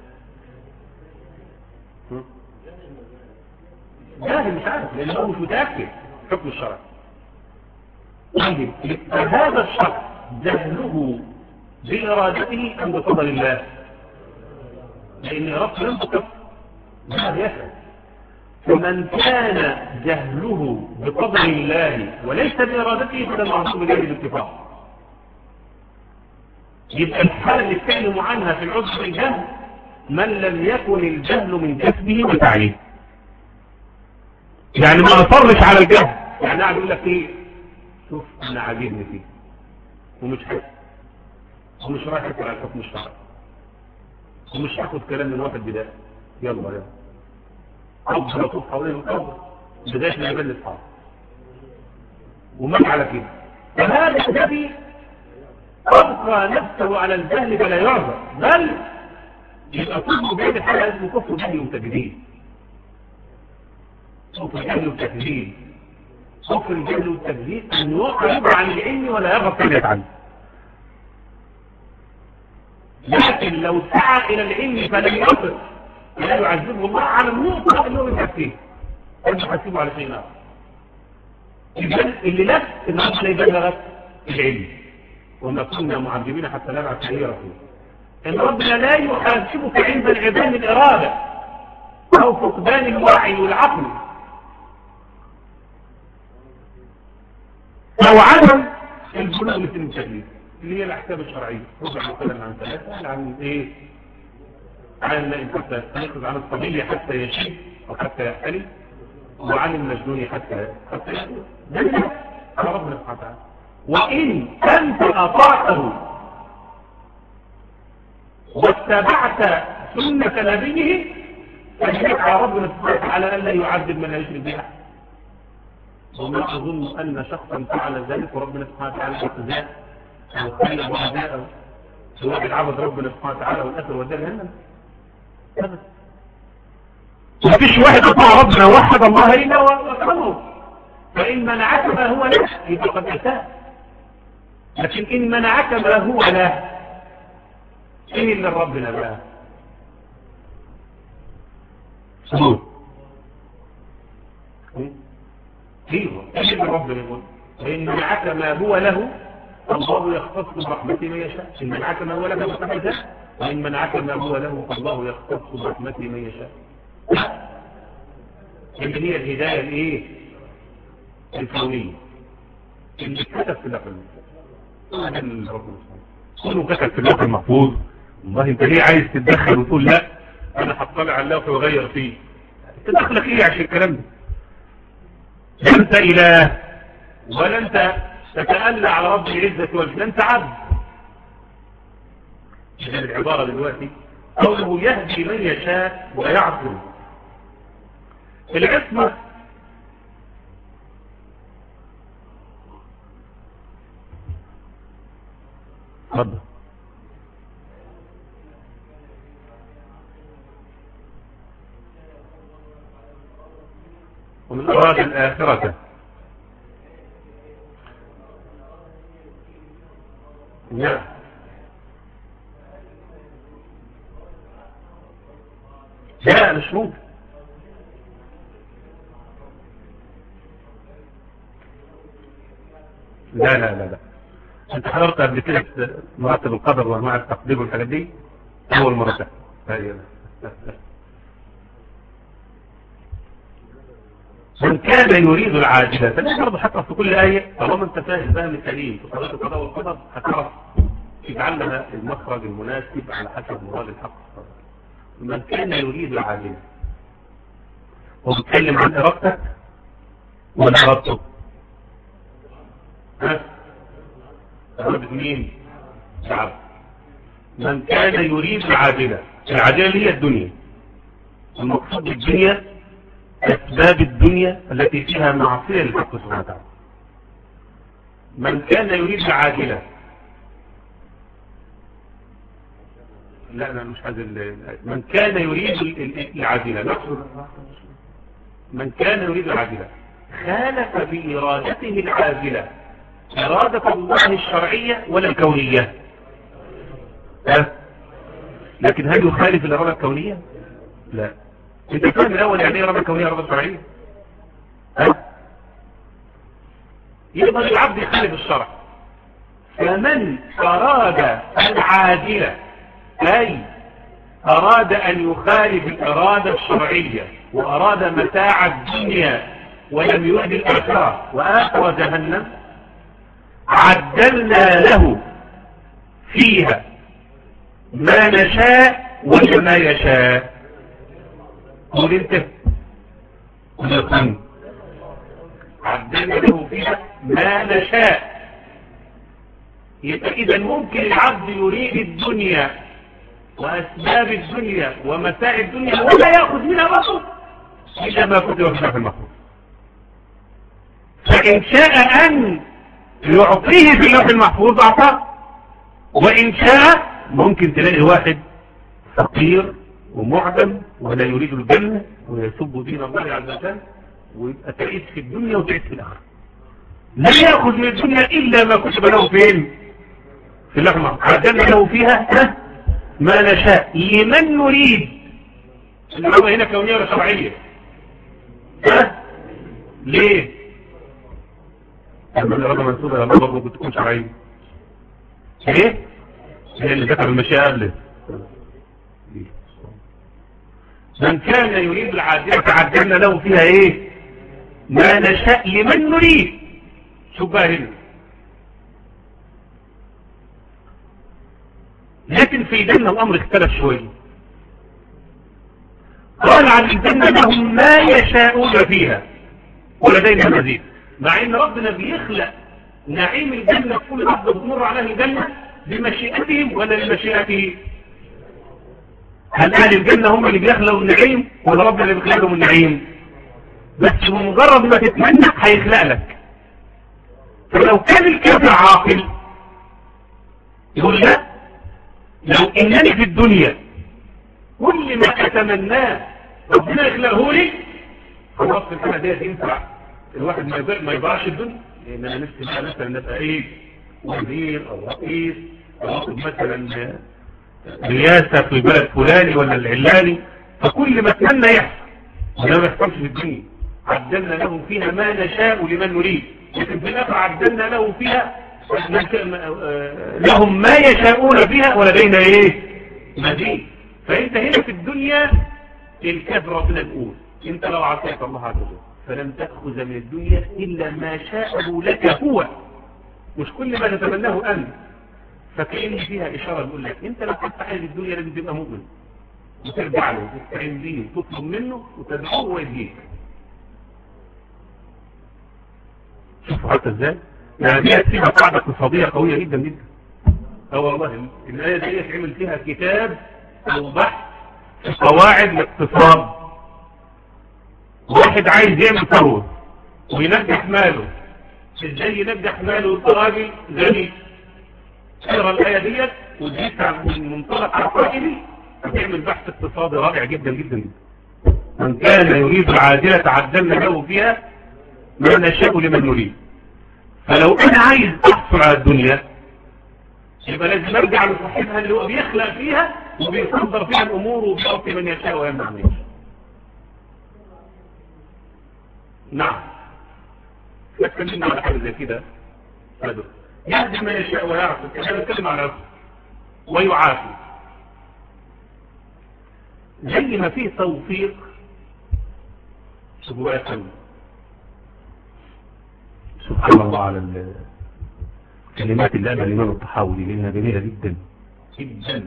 جاهل مش عارف لانه مش متاكد حكم الشرع طيب هذا الشخص جهله بارادته ام بفضل الله لان ارادته لم تكف ما يفعل فمن كان جهله بقدر الله وليس بإرادته فده معصوم بجانب الاتفاق يبقى الحالة اللي اتكلموا عنها في العذر الجهل من لم يكن الجهل من كسبه وتعليمه يعني ما أصرش على الجهل يعني قاعد يقول لك ايه شوف انا عاجبني فيه ومش حاسس ومش رايح على الحكم الشرعي ومش هاخد كلام من واحد بداية يلا يلا أفضل أطوف حوالين القبر لغاية ما يبان الأصحاب ومات على كده فهذا الذي أبقى نفسه على الجهل فلا يعذر بل يبقى كفر بعيد الحاجة اسمه كفر جهل وتجديد كفر جهل وتجديد كفر الجهل والتجديد أن يعرض عن العلم ولا يرغب في يتعلم لكن لو سعى إلى العلم فلم يصل لا يعذبه الله على النقطة اللي هو يحسيه انت حسيبه على شيء اخر يبقى اللي لك النهارده لا يبان لك العلم وما كنا معذبين حتى نبعث اي رسول ان ربنا لا يحاسبك عند العباد الاراده او فقدان الوعي والعقل او عدم البلوغ في التكليف اللي هي الاحكام الشرعيه ربع مثلا عن ثلاثه عن ايه عن النائم حتى يستيقظ عن الصبي حتى يشيب أو حتى يحتلي وعن المجنون حتى حتى يحتلي ده من على ربنا سبحانه وتعالى وإن أنت أطعته واتبعت سنة نبيه فجمعك على ربنا سبحانه وتعالى ألا يعذب من يشرك بها وما أظن أن شخصا فعل ذلك وربنا سبحانه وتعالى يتزاء أو خير وعزاء سواء بالعبد ربنا سبحانه وتعالى والأثر والدار هنا أبدا مفيش واحد أطاع ربنا وحد الله إلا وأكرمه فإن منعك ما هو له يبقى قد أتاه لكن إن منعك ما هو له إيه اللي ربنا بقى سبوت ايوه ايه اللي ربنا يقول فإن منعك ما هو له الله يختص برحمته من يشاء إن منعك ما هو له فقد ذا وإن منعك ما هو له فالله يختص برحمته من يشاء اللي هي الهداية الايه الكونية اللي كتب في اللوح المحفوظ كله كتب في اللوح المحفوظ والله انت ليه عايز تتدخل وتقول لا انا هطلع على اللوح واغير فيه تدخلك ايه عشان الكلام ده انت اله ولا انت تتألى على رب العزة والجلال انت عبد هذه العبارة دلوقتي قوله يهدي من يشاء ويعصم العصمة تفضل ومن أراد الآخرة نعم لا مش ممكن لا لا لا لا انت حضرت قبل كده مرتب القدر وانواع التقدير والحاجات دي اول مرة من كان يريد العاجلة فده برضه حتى في كل آية طالما انت فاهم فهم السليم في قضاء القضاء والقدر هتعرف تجعل لها المخرج المناسب على حسب مراد الحق من كان يريد العاجلة هو بيتكلم عن إرادتك ولا إرادته ها إرادة مين شعب من كان يريد العاجلة العاجلة هي الدنيا المقصود بالدنيا أسباب الدنيا التي فيها معصية للحق سبحانه وتعالى من كان يريد العاجلة لا أنا مش عايز من كان يريد العاجلة نقصد من كان يريد العاجلة خالف بإرادته العاجلة إرادة الله الشرعية ولا الكونية ها لكن هل يخالف الإرادة الكونية لا انت فاهم الاول يعني ايه إرادة كونية إرادة شرعية ها يقدر العبد يخالف الشرع فمن أراد العاجلة أي أراد أن يخالف الإرادة الشرعية وأراد متاع الدنيا ولم يرد الآخرة وآخر جهنم عدلنا له فيها ما نشاء وما يشاء قول انت قل عدلنا له فيها ما نشاء يبقى اذا ممكن العبد يريد الدنيا واسباب الدنيا ومتاع الدنيا ولا ياخذ منها مصر الا ما كتب في المخلوق فان شاء ان يعطيه في اللوح المحفوظ اعطاه وان شاء ممكن تلاقي واحد فقير ومعدم ولا يريد الجنة ويسب دين الله عز وجل ويبقى تعيش في الدنيا وتعيش في الآخرة لا يأخذ من الدنيا إلا ما كتب له فين في اللحمة عدلنا له فيها ما نشاء لمن نريد العلماء هنا كونية ولا شرعية ها ليه لما الإرادة منسوبة لما برضه بتكون شرعية ليه هي اللي ذكر المشيئة قبل من كان يريد العاجلة تعجلنا له فيها ايه ما نشاء لمن نريد شوف بقى هنا لكن في ديننا الامر اختلف شوية قال عن الجنة لهم ما يشاءون فيها ولدينا مزيد مع ان ربنا بيخلق نعيم الجنة في كل لحظة بتمر عليه الجنة بمشيئتهم ولا لمشيئته هل اهل الجنة هم اللي بيخلقوا النعيم ولا ربنا اللي بيخلق لهم النعيم بس بمجرد ما تتمنى هيخلق لك فلو كان الكافر عاقل يقول لا لو انني في الدنيا كل ما اتمناه ربنا يخلقه لي خلاص الحاله ديت ينفع الواحد ما يبقاش الدنيا لان انا نفسي بقى مثلا نبقى ايه وزير او رئيس او اخد مثلا رياسه في بلد فلاني ولا العلاني فكل ما اتمنى يحصل وده ما يحصلش في الدنيا عدلنا لهم فيها ما نشاء لمن نريد لكن في الاخر عدلنا لهم فيها لهم ما يشاءون فيها ولدينا ايه مزيد فانت هنا في الدنيا الكاف ربنا يقول انت لو عصيت الله عز وجل فلم تأخذ من الدنيا إلا ما شاءه لك هو مش كل ما تتمناه أنت فكأن فيها إشارة بيقول لك أنت لو كنت عايز الدنيا لازم تبقى مؤمن وترجع له وتستعين بيه وتطلب منه وتدعوه ويديك شوفوا حتى ازاي يعني دي فيها قاعدة اقتصادية قوية جدا جدا اه والله الآية دي عمل فيها كتاب أو بحث في قواعد الاقتصاد واحد عايز يعمل ثروة وينجح ماله ازاي ينجح ماله الراجل غني اقرا الآية ديت وتجيك من منطلق عقائدي هتعمل بحث اقتصادي رائع جدا جدا جدا من كان يريد العاجلة عدلنا له فيها ما نشاء لمن نريد فلو انا عايز احصل على الدنيا يبقى لازم ارجع لصاحبها اللي هو بيخلق فيها وبيصدر فيها الامور وبيعطي من يشاء ويمنع من يشاء نعم اتكلمنا على حاجه زي كده يهدي من يشاء ويعرف كده نتكلم على نفسه ويعافي زي ما فيه توفيق شوفوا بقى سبحان الله على كلمات الله الإمام الطحاوي لأنها جميلة جدا جدا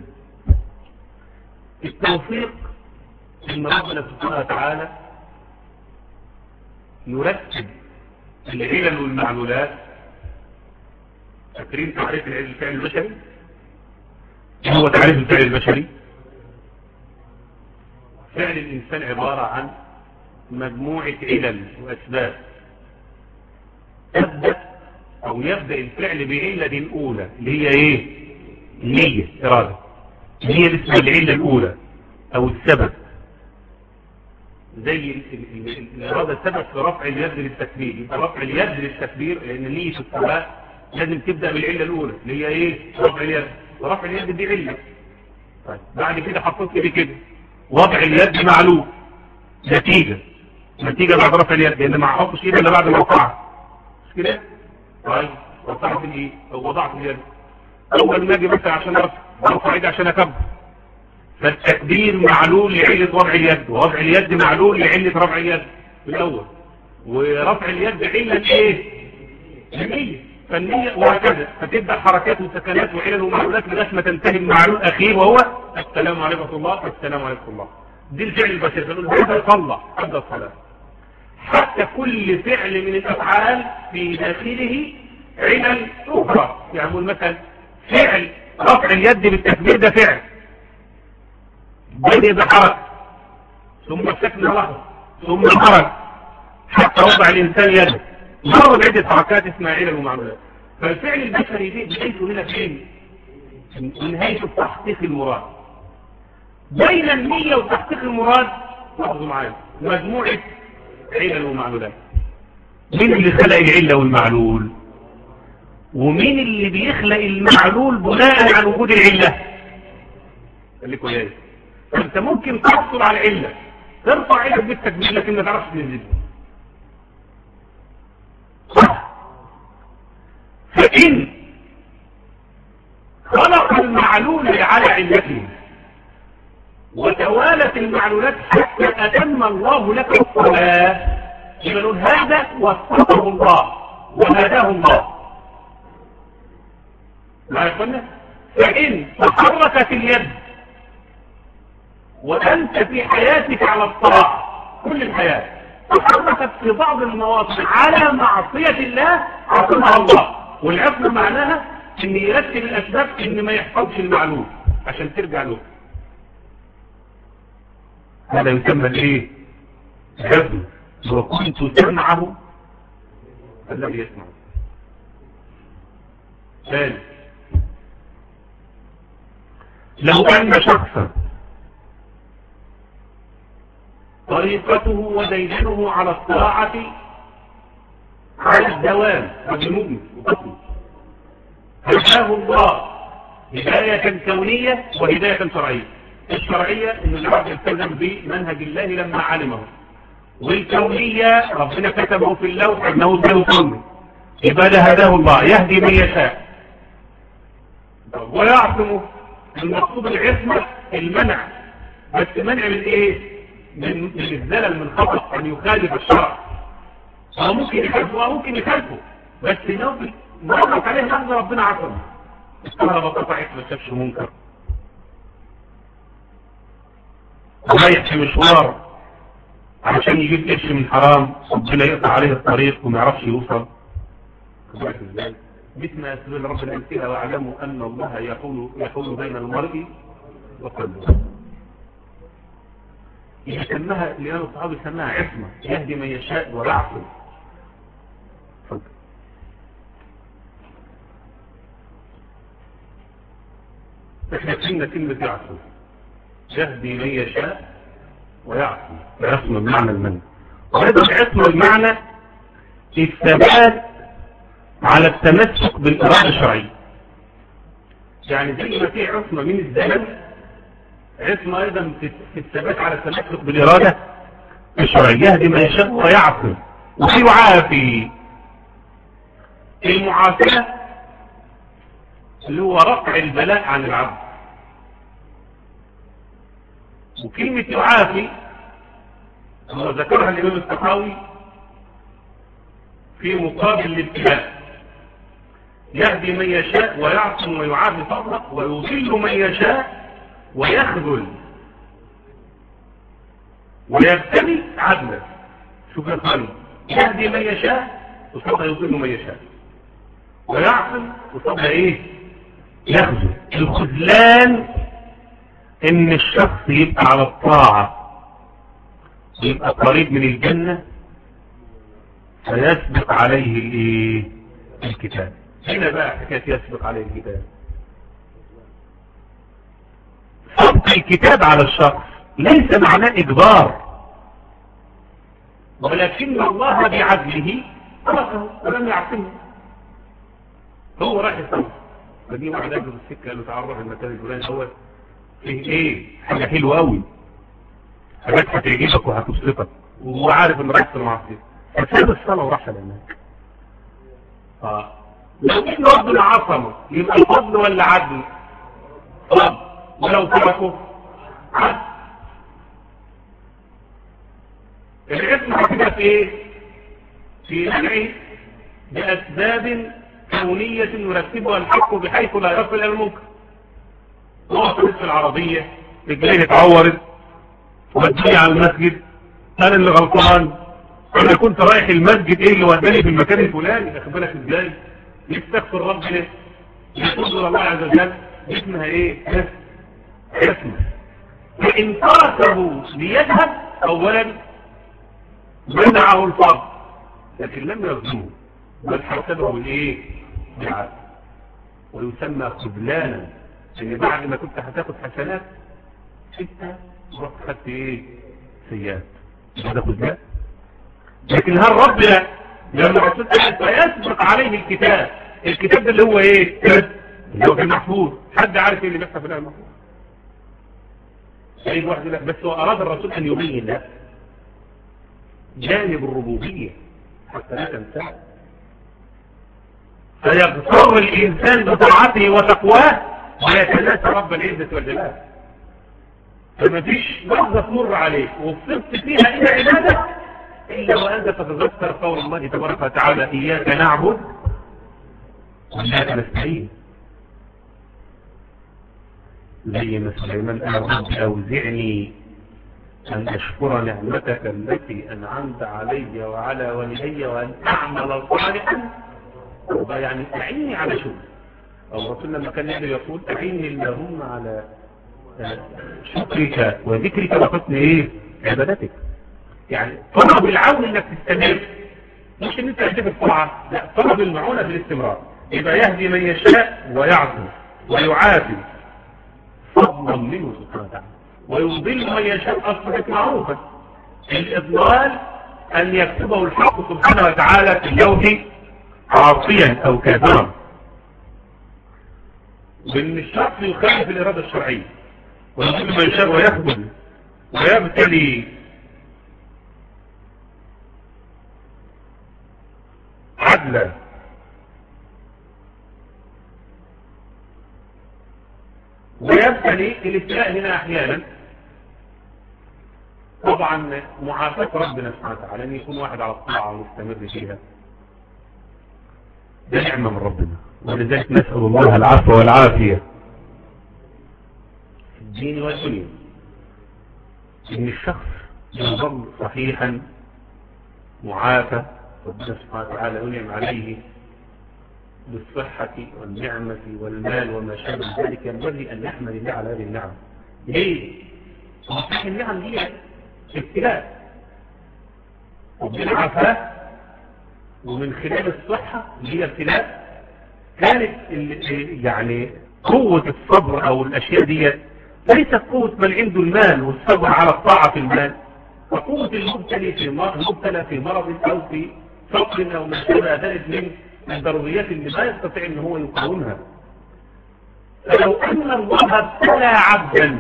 التوفيق إن ربنا سبحانه وتعالى يرتب العلل والمعلولات فاكرين تعريف الفعل البشري هو تعريف الفعل البشري فعل الإنسان عبارة عن مجموعة علل وأسباب تبدأ أو يبدأ الفعل بعلة الأولى اللي هي إيه نية إرادة هي اللي اسمها العلة الأولى أو السبب زي الإرادة السبب في رفع اليد للتكبير يبقى رفع اليد للتكبير لأن نية الصلاة لازم تبدأ بالعلة الأولى اللي هي إيه رفع اليد ورفع اليد دي علة طيب بعد كده حطيت لي كده وضع اليد معلوم نتيجة نتيجة بعد رفع اليد لأن ما احطش ايدي الا بعد ما اوقعها مش كده طيب وضعت الايه او وضعت اليد اول ما اجي مثلا عشان ارفع برفع ايدي عشان اكبر فالتكبير معلول لعلة وضع اليد ووضع اليد معلول لعلة رفع اليد في الاول ورفع اليد علة ايه النية فالنية وهكذا فتبدأ حركات وسكنات وعلل ومعلولات لغايه ما تنتهي المعلول الاخير وهو السلام عليكم الله والسلام عليكم الله دي الفعل البشري فنقول هذا صلى عند الصلاة حتى كل فعل من الافعال في داخله علل اخرى يعني مثلا فعل رفع اليد بالتكبير ده فعل بدأ بحركة ثم سكن لحظة ثم حرك حتى وضع الإنسان يده مر بعدة حركات اسمها علل ومعلولات فالفعل البشري دي بدايته هنا فين؟ نهايته تحقيق المراد بين النية وتحقيق المراد لاحظوا معايا مجموعة علل ومعلولات مين اللي خلق العلة والمعلول ومين اللي بيخلق المعلول بناء على وجود العلة خليكوا ايه انت ممكن تحصل على العلة ترفع علة بالتكبير لكن ما تعرفش تنزل فإن خلق المعلول على علته وتوالت المعلولات حتى أتم الله لك الصلاة يقولون هذا وفقه الله وهداه الله ما يقولنا فإن تحركت اليد وأنت في حياتك على الطاعة كل الحياة تحركت في بعض المواطن على معصية الله عصمها الله والعصمة معناها ان يرتب الاسباب ان ما يحفظش المعلوم عشان ترجع له هذا يسمى الايه حفظ وكنت سمعه الذي يسمع ثاني لو ان شخصا طريقته ودينه على الطاعة على الدوام والجنوب هداه الله هداية كونية وهداية شرعية الشرعية ان العبد التزم بمنهج الله لما علمه والكونية ربنا كتبه في اللوح انه سيكون يبقى ده هداه الله يهدي من يشاء ويعصمه المقصود العصمة المنع بس منع من ايه من من الزلل من خطأ ان يخالف الشرع هو ممكن يخالفه او ممكن يخالفه بس لو مرت عليه لحظة ربنا عصمه الكهرباء قطعت ما شافش منكر رايح في مشوار علشان يجيب قرش من حرام ربنا يقطع عليه الطريق وما يعرفش يوصل مثل ما يسأل رب الأمثلة واعلموا أن الله يحول, يحول بين المرء وقلبه يسمها لأن الصحابة يسمها عصمة يهدي من يشاء ويعصم احنا كلمة كلمة يعصم يهدي من يشاء ويعصم يعصم بمعنى المنع وهذا العصم المعنى الثبات على التمسك بالإرادة الشرعية يعني زي ما في عصمة من الزمن عصمة أيضا في الثبات على التمسك بالإرادة الشرعية يهدي من يشاء ويعصم ويعافي المعافية اللي هو رفع البلاء عن العبد وكلمة يعافي هو ذكرها الإمام السخاوي في مقابل الابتلاء يهدي من يشاء ويعصم ويعافي فضله ويضل من يشاء ويخذل ويبتلي عدلا شوف يا يهدي من يشاء وصدق يضل من يشاء ويعصم وصدق ايه يخذل الخذلان ان الشخص يبقى على الطاعة يبقى قريب من الجنة فيسبق عليه الايه الكتاب هنا بقى حكاية يسبق عليه الكتاب سبق الكتاب على الشخص ليس معناه اجبار ولكن الله بعدله خلقه ولم يعصمه هو راح يسوي فدي واحد اجل في السكه قال له تعال روح المكان الفلاني اول فيه ايه حاجه حلوه قوي حاجات هتعجبك وهتبسطك وهو عارف ان رايح في المعصيه فساب الصلاه وراح هناك اه لو ان ربنا عصمه يبقى الفضل ولا عدل فضل ولو تركه عدل الاسم هتبقى في ايه في منعه باسباب كونية يرتبها الحق بحيث لا يصل الى المنكر وقفت في العربية رجليه اتعورت وبدلي على المسجد انا اللي غلطان انا كنت رايح المسجد ايه اللي وداني في المكان الفلاني اخد بالك ازاي يستغفر ربنا يقول الله عز وجل اسمها ايه اسمه فان تركه ليذهب اولا منعه الفرض لكن لم يظلمه بل حسبه بالايه بالعدل ويسمى خذلانا ان بعد ما كنت هتاخد حسنات ستة رحت خدت ايه سيئات هذا خذلان لكن هل ربنا لما الرسول قال فيسبق عليه الكتاب الكتاب ده اللي هو ايه اللي هو في المحفوظ حد عارف ايه اللي بيحصل في المحفوظ اي واحد لا بس هو اراد الرسول ان يبين له جانب الربوبيه حتى لا تنساه فيغفر الانسان بطاعته وتقواه ويتناسى رب العزه والجلال فما فيش لحظه تمر عليك وفصلت فيها الى عباده إلا وأنت تتذكر قول الله تبارك وتعالى إياك نعبد وإياك نستعين زي ما سليمان قال رب أوزعني أن أشكر نعمتك التي أنعمت علي وعلى والدي وأن أعمل صالحا يعني أعيني على شغل أو الرسول لما كان يقول يقول أعيني اللهم على شكرك وذكرك وحسن إيه عبادتك يعني طلب العون انك تستمر مش ان انت تهدف الطاعة لا طلب المعونة بالاستمرار يبقى يهدي من يشاء ويعصي ويعافي فضلا منه سبحانه وتعالى ويضل من يشاء اصبحت معروفة الاضلال ان يكتبه الحق سبحانه وتعالى في اليوم عاصيا او كافرا وان الشخص يخالف الاراده الشرعيه ويضل من يشاء ويخبل ويبتلي عدلا ويبتلي الابتلاء هنا احيانا طبعا معافاة ربنا سبحانه وتعالى ان يكون واحد على الطاعة ومستمر فيها ده نعمة من ربنا ولذلك نسأل الله العفو والعافية في الدين والدنيا ان الشخص يظل صحيحا معافى ربنا سبحانه وتعالى أنعم عليه بالصحة والنعمة والمال وما شابه ذلك ينبغي أن يحمد الله على هذه النعم ليه؟ صحيح النعم هي ابتلاء وبالعفاء ومن خلال الصحة هي ابتلاء كانت يعني قوة الصبر أو الأشياء دي ليست قوة من عنده المال والصبر على الطاعة في المال فقوة المبتلى في المبتلى في مرض أو في فقر أو ما شابه ذلك من الضروريات اللي ما يستطيع ان هو يقاومها فلو ان الله ابتلى عبدا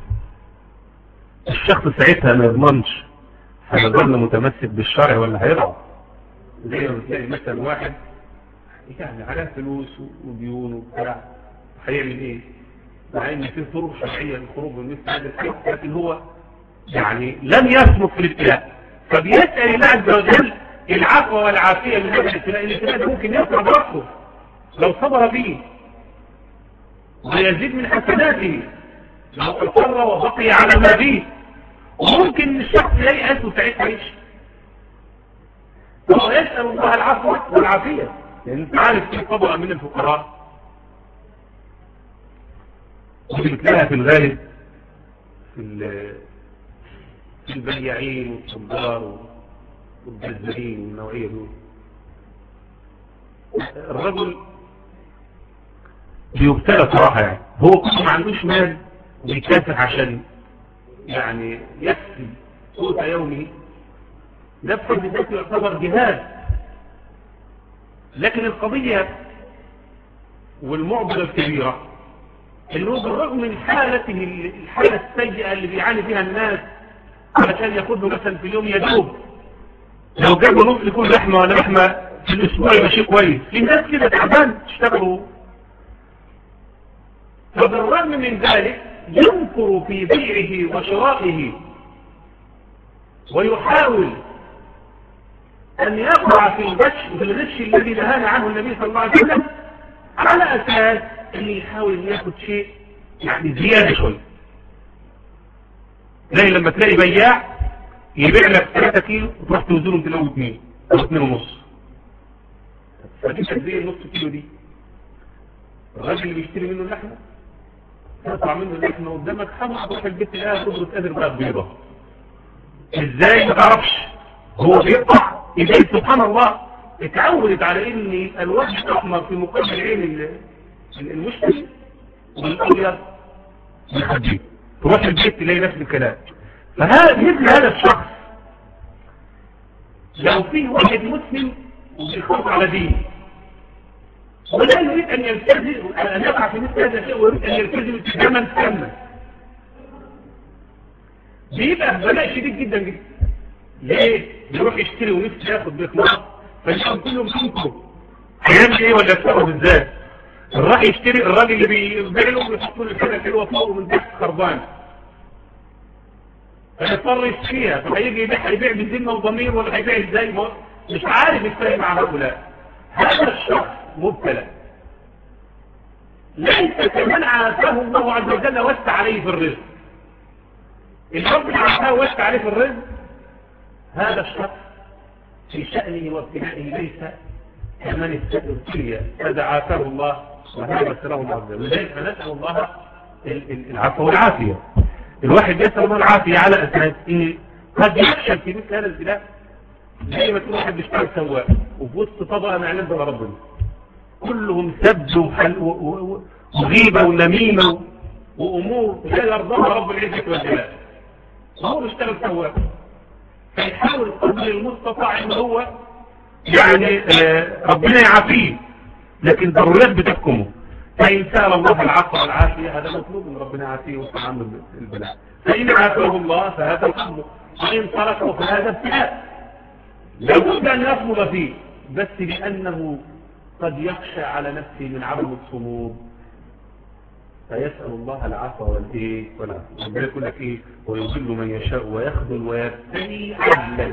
الشخص ساعتها ما يضمنش هيظل متمسك بالشرع ولا هيرعى زي ما بتلاقي مثلا واحد يعني على فلوس وديون وبتاع هيعمل ايه؟ مع ان في طرق شرعيه للخروج من مثل هذا الشيء لكن هو يعني لم يسلك في الابتلاء فبيسال الله عز وجل العفو والعافية من هذا الابتلاء الابتلاء ده ممكن يرفع برأسه لو صبر به ويزيد من حسناته لو أصر وبقي على ما فيه وممكن الشخص ييأس وساعتها يعيش هو يسأل الله العفو والعافية لأن انت عارف في طبقة من الفقراء ودي بتلاقيها في الغالب في في البياعين والتجار والجزارين والنوعية دول الرجل بيبتلى صراحة يعني هو كله ما عندوش مال وبيكافح عشان يعني يكسب قوت يومه ده بحد ذاته يعتبر جهاد لكن القضية والمعضلة الكبيرة انه بالرغم من حالته الحالة السيئة اللي بيعاني فيها الناس علشان ياخد له مثلا في اليوم يدوب لو جابوا نص يكون لحمة ولا لحمة في الاسبوع يبقى شيء كويس في ناس كده تعبان تشتغلوا فبالرغم من ذلك ينكر في بيعه وشرائه ويحاول أن يقع في الغش في الغش الذي نهانا عنه النبي صلى الله عليه وسلم على أساس أن يحاول أن ياخد شيء يعني زيادة شوية زي لما تلاقي بياع يبيع لك 3 كيلو وتروح توزنهم تلاقوا 2 او 2 ونص فتمسك زي النص كيلو دي الراجل اللي بيشتري منه اللحمه تقطع منه اللحمه قدامك حمر تروح البيت تلاقيها تضرب قادر بقى بيضه ازاي ما تعرفش هو بيقطع اذا سبحان الله اتعودت على ان الوجه الاحمر في مقابل عين المشتري والابيض بيخبيه تروح البيت تلاقي نفس الكلام فهذا مثل هذا الشخص لو فيه واحد مسلم وبيخاف على دينه ولا يريد ان يلتزم ان يقع في مثل هذا الشيء ويريد ان يلتزم التزاما تاما بيبقى بلاء شديد جدا جدا ليه؟ يروح يشتري ونفسه ياخد باخلاص فيشوف كلهم منكم هيعمل ايه ولا يتصرف ازاي؟ راح يشتري الراجل اللي بيبيع له ويحط له الحاجه الحلوه فوق من تحت خربان فيضطر يشتريها فهيجي يبيع هيبيع بذمه وضمير ولا هيبيع ازاي مش عارف يتفاهم مع هؤلاء هذا الشخص مبتلى ليس كمن عافاه الله عز وجل وسع عليه في الرزق الرب عافاه وسع عليه في الرزق هذا الشخص في شأنه وابتلاءه ليس كمن ابتلي فدعافاه الله وهذا له الله عز وجل لذلك فنسأل الله العفو والعافية الواحد يسأل الله العافية على أساس إيه قد يفشل في مثل هذا الابتلاء زي ما تكون واحد بيشتغل سواق وفي وسط طبقة ما يعلم ربنا كلهم سب وغيبة ونميمة وأمور لا يرضاها رب العزة والجلال وهو بيشتغل سواق فيحاول قدر المستطاع ان هو يعني آه ربنا يعافيه لكن ضروريات بتحكمه فإن سأل الله العفو والعافية هذا مطلوب من ربنا يعافيه ويصنع عنه البلاء فإن عافاه الله فهذا الحمد وإن تركه فهذا ابتلاء لابد أن يصمد فيه بس لأنه قد يخشى على نفسه من عدم الصمود فيسأل الله العفو والإيه والعفو ربنا يقول لك إيه ويضل من يشاء ويخذل ويبتلي عدلا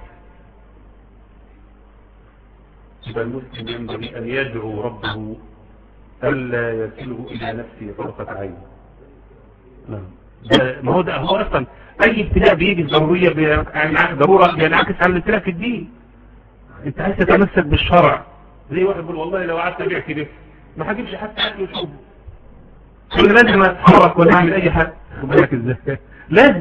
يبقى المسلم ينبغي أن يدعو ربه ألا يكله إلى نفسه طرفة عين نعم ما هو ده هو أصلا أي ابتلاء بيجي ضرورية يعني ضرورة بينعكس على الابتلاء في الدين أنت عايز تتمسك بالشرع زي واحد يقول والله لو قعدت أبيع كده ما هجيبش حتى أكل وشرب كل لازم أتحرك ولا أعمل أي حاجة خد بالك إزاي لازم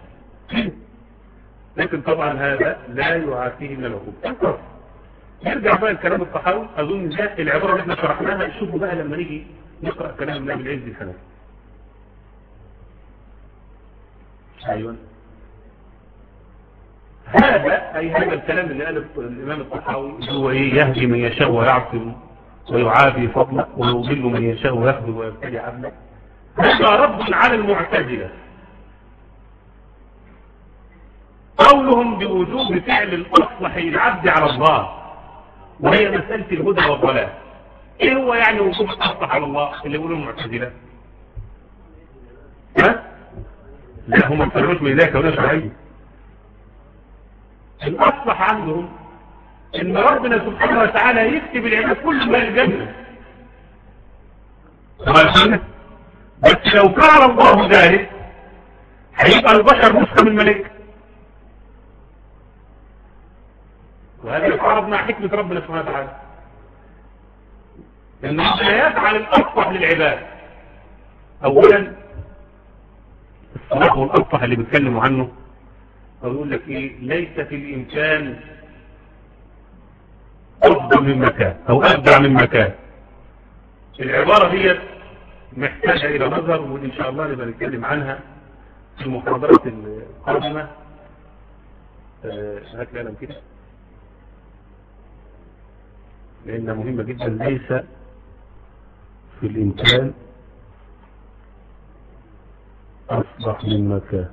لكن طبعا هذا لا يعافيه من العقوبة نرجع بقى الكلام الصحاوي أظن ده العبارة اللي احنا شرحناها شوفوا بقى لما نيجي نقرأ كلام الله بالعز الحنفي أيوة هذا أي هذا الكلام اللي قاله الإمام الصحاوي هو إيه يهدي من يشاء ويعصم ويعافي فضله ويضل من يشاء ويخذل ويبتلي عبده هذا رد على المعتزلة قولهم بوجوب فعل الأصلح العبد على الله وهي مسألة الهدى والضلال ايه هو يعني وجوب الأصلح على الله اللي يقولوا المعتزلة ها لا هم مفترمش من ذلك ولا شرعية الأصلح عندهم ان ربنا سبحانه وتعالى يكتب العباد كل ما الجنة بس لو فعل الله ذلك هيبقى البشر نسخة من الملائكة وهذا يتعارض مع حكمة ربنا سبحانه وتعالى ان ربنا يفعل الاصلح للعباد اولا الصلاح والاصلح اللي بيتكلموا عنه اقول لك ايه ليس في الامكان افضل من مكان او ابدع من مكان العبارة دي محتاجة الى نظر وان شاء الله نبقى نتكلم عنها في المحاضرات القادمة هات لي قلم كده لأنها مهمة جدا ليس في الإمكان أصبح من مكان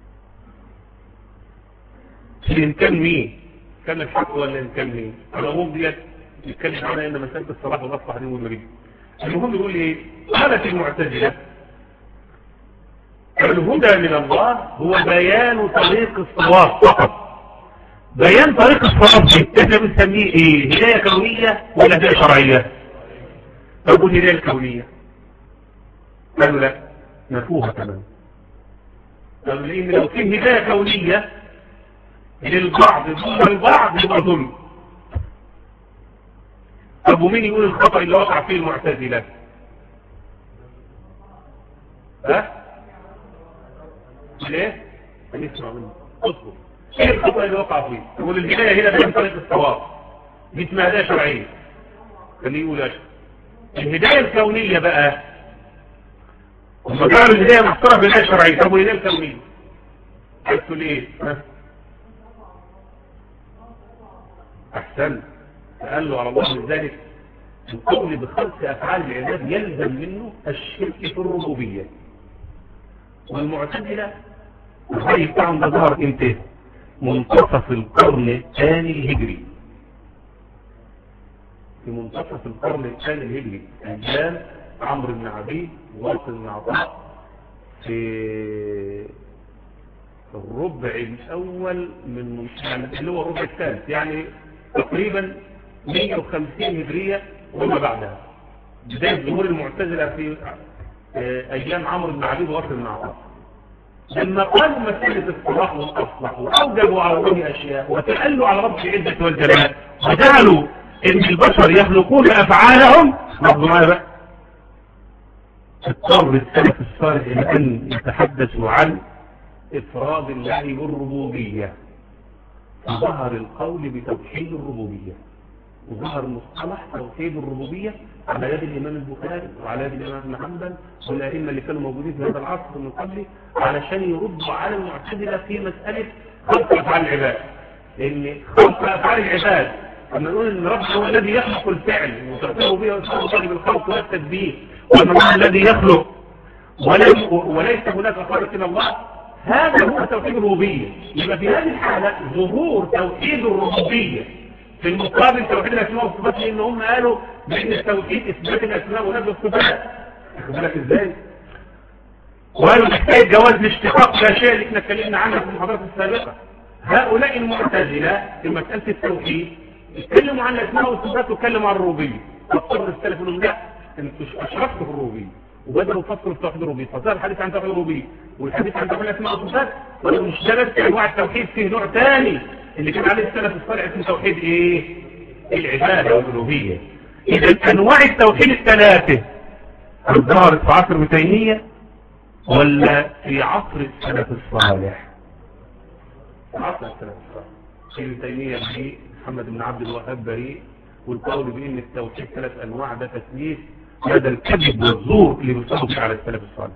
في الإمكان مين كان الحق ولا الإمكان مين العموم ديت يتكلم عنها إن مسألة الصلاة والأصبح دي مهمة جدا المهم يقول إيه قالت المعتزلة الهدى من الله هو بيان طريق الصواب فقط بيان طريق الصواب دي احنا بنسميه ايه هداية كونية ولا هداية شرعية طب الهداية الكونية قالوا لا نفوها كمان قالوا لان لو في هداية كونية للبعض دون البعض يبقى ظلم طب ومين يقول الخطأ اللي وقع فيه المعتزلة ها ليه هنسمع منه اصبر ايه الخطأ اللي وقع فيه تقول الهداية هنا بين طريق الصواب دي اسمها هداية شرعية خليه يقول اشهر الهداية الكونية بقى هم قالوا الهداية محصورة بالهداية الشرعية طب والهداية الكونية قلت ليه احسن قال له على الله من ذلك القول بخلق افعال العباد يلزم منه الشرك في الربوبيه والمعتزله الرأي بتاعهم ده ظهر امتى منتصف القرن الثاني الهجري في منتصف القرن الثاني الهجري ايام عمرو بن عبيد وواصل بن عطاء في الربع الاول من يعني اللي هو الربع الثالث يعني تقريبا 150 هجرية وما بعدها بداية ظهور المعتزلة في آه، أيام عمرو بن عبيد وغفر بن عطاء لما قالوا مسألة الصلاح والأصلح وأوجبوا على الله أشياء وتألوا على رب العزة والجلال وجعلوا إن البشر يخلقون أفعالهم لاحظوا معايا بقى اضطر السلف الصالح إلى أن يتحدثوا عن إفراد الله بالربوبية ظهر القول بتوحيد الربوبية وظهر مصطلح توحيد الربوبية على يد الإمام البخاري وعلى يد الإمام ابن حنبل والأئمة اللي كانوا موجودين في هذا العصر من قبله علشان يردوا على المعتزلة في مسألة خلق أفعال العباد لأن خلق أفعال العباد لما نقول إن رب هو الذي يخلق الفعل وتعطيه به ويسأله طالب الخلق والتدبير وأن الله الذي يخلق ولم وليس هناك خالق إلا الله هذا هو توحيد الربوبية يبقى في هذه الحالة ظهور توحيد الربوبية في المقابل توحيد الأسماء والصفات لأن هم قالوا بأن التوحيد إثبات الأسماء ونفي الصفات واخد بالك إزاي؟ وقالوا محتاج جواز الاشتقاق الأشياء اللي احنا اتكلمنا عنها في المحاضرات السابقة هؤلاء المعتزلة في مسألة التوحيد اتكلموا عن الأسماء والصفات واتكلموا عن الربوبية فاضطر السلف لهم لا انتوا اشركتوا في الربوبية وبدأوا يفصلوا في توحيد الربوبية فصار الحديث عن توحيد الربوبية والحديث عن توحيد الأسماء والصفات ولو مش ده بس أنواع التوحيد فيه نوع ثاني اللي كان عليه السلف الصالح اسمه توحيد ايه؟ العبادة والألوهية إذا أنواع التوحيد الثلاثة ظهرت في عصر ابن تيمية ولا في عصر السلف الصالح؟ في عصر السلف الصالح ابن تيمية بريء محمد بن عبد الوهاب بريء والقول بأن التوحيد ثلاث أنواع ده تثبيت هذا الكذب والزور اللي بيصدق على السلف الصالح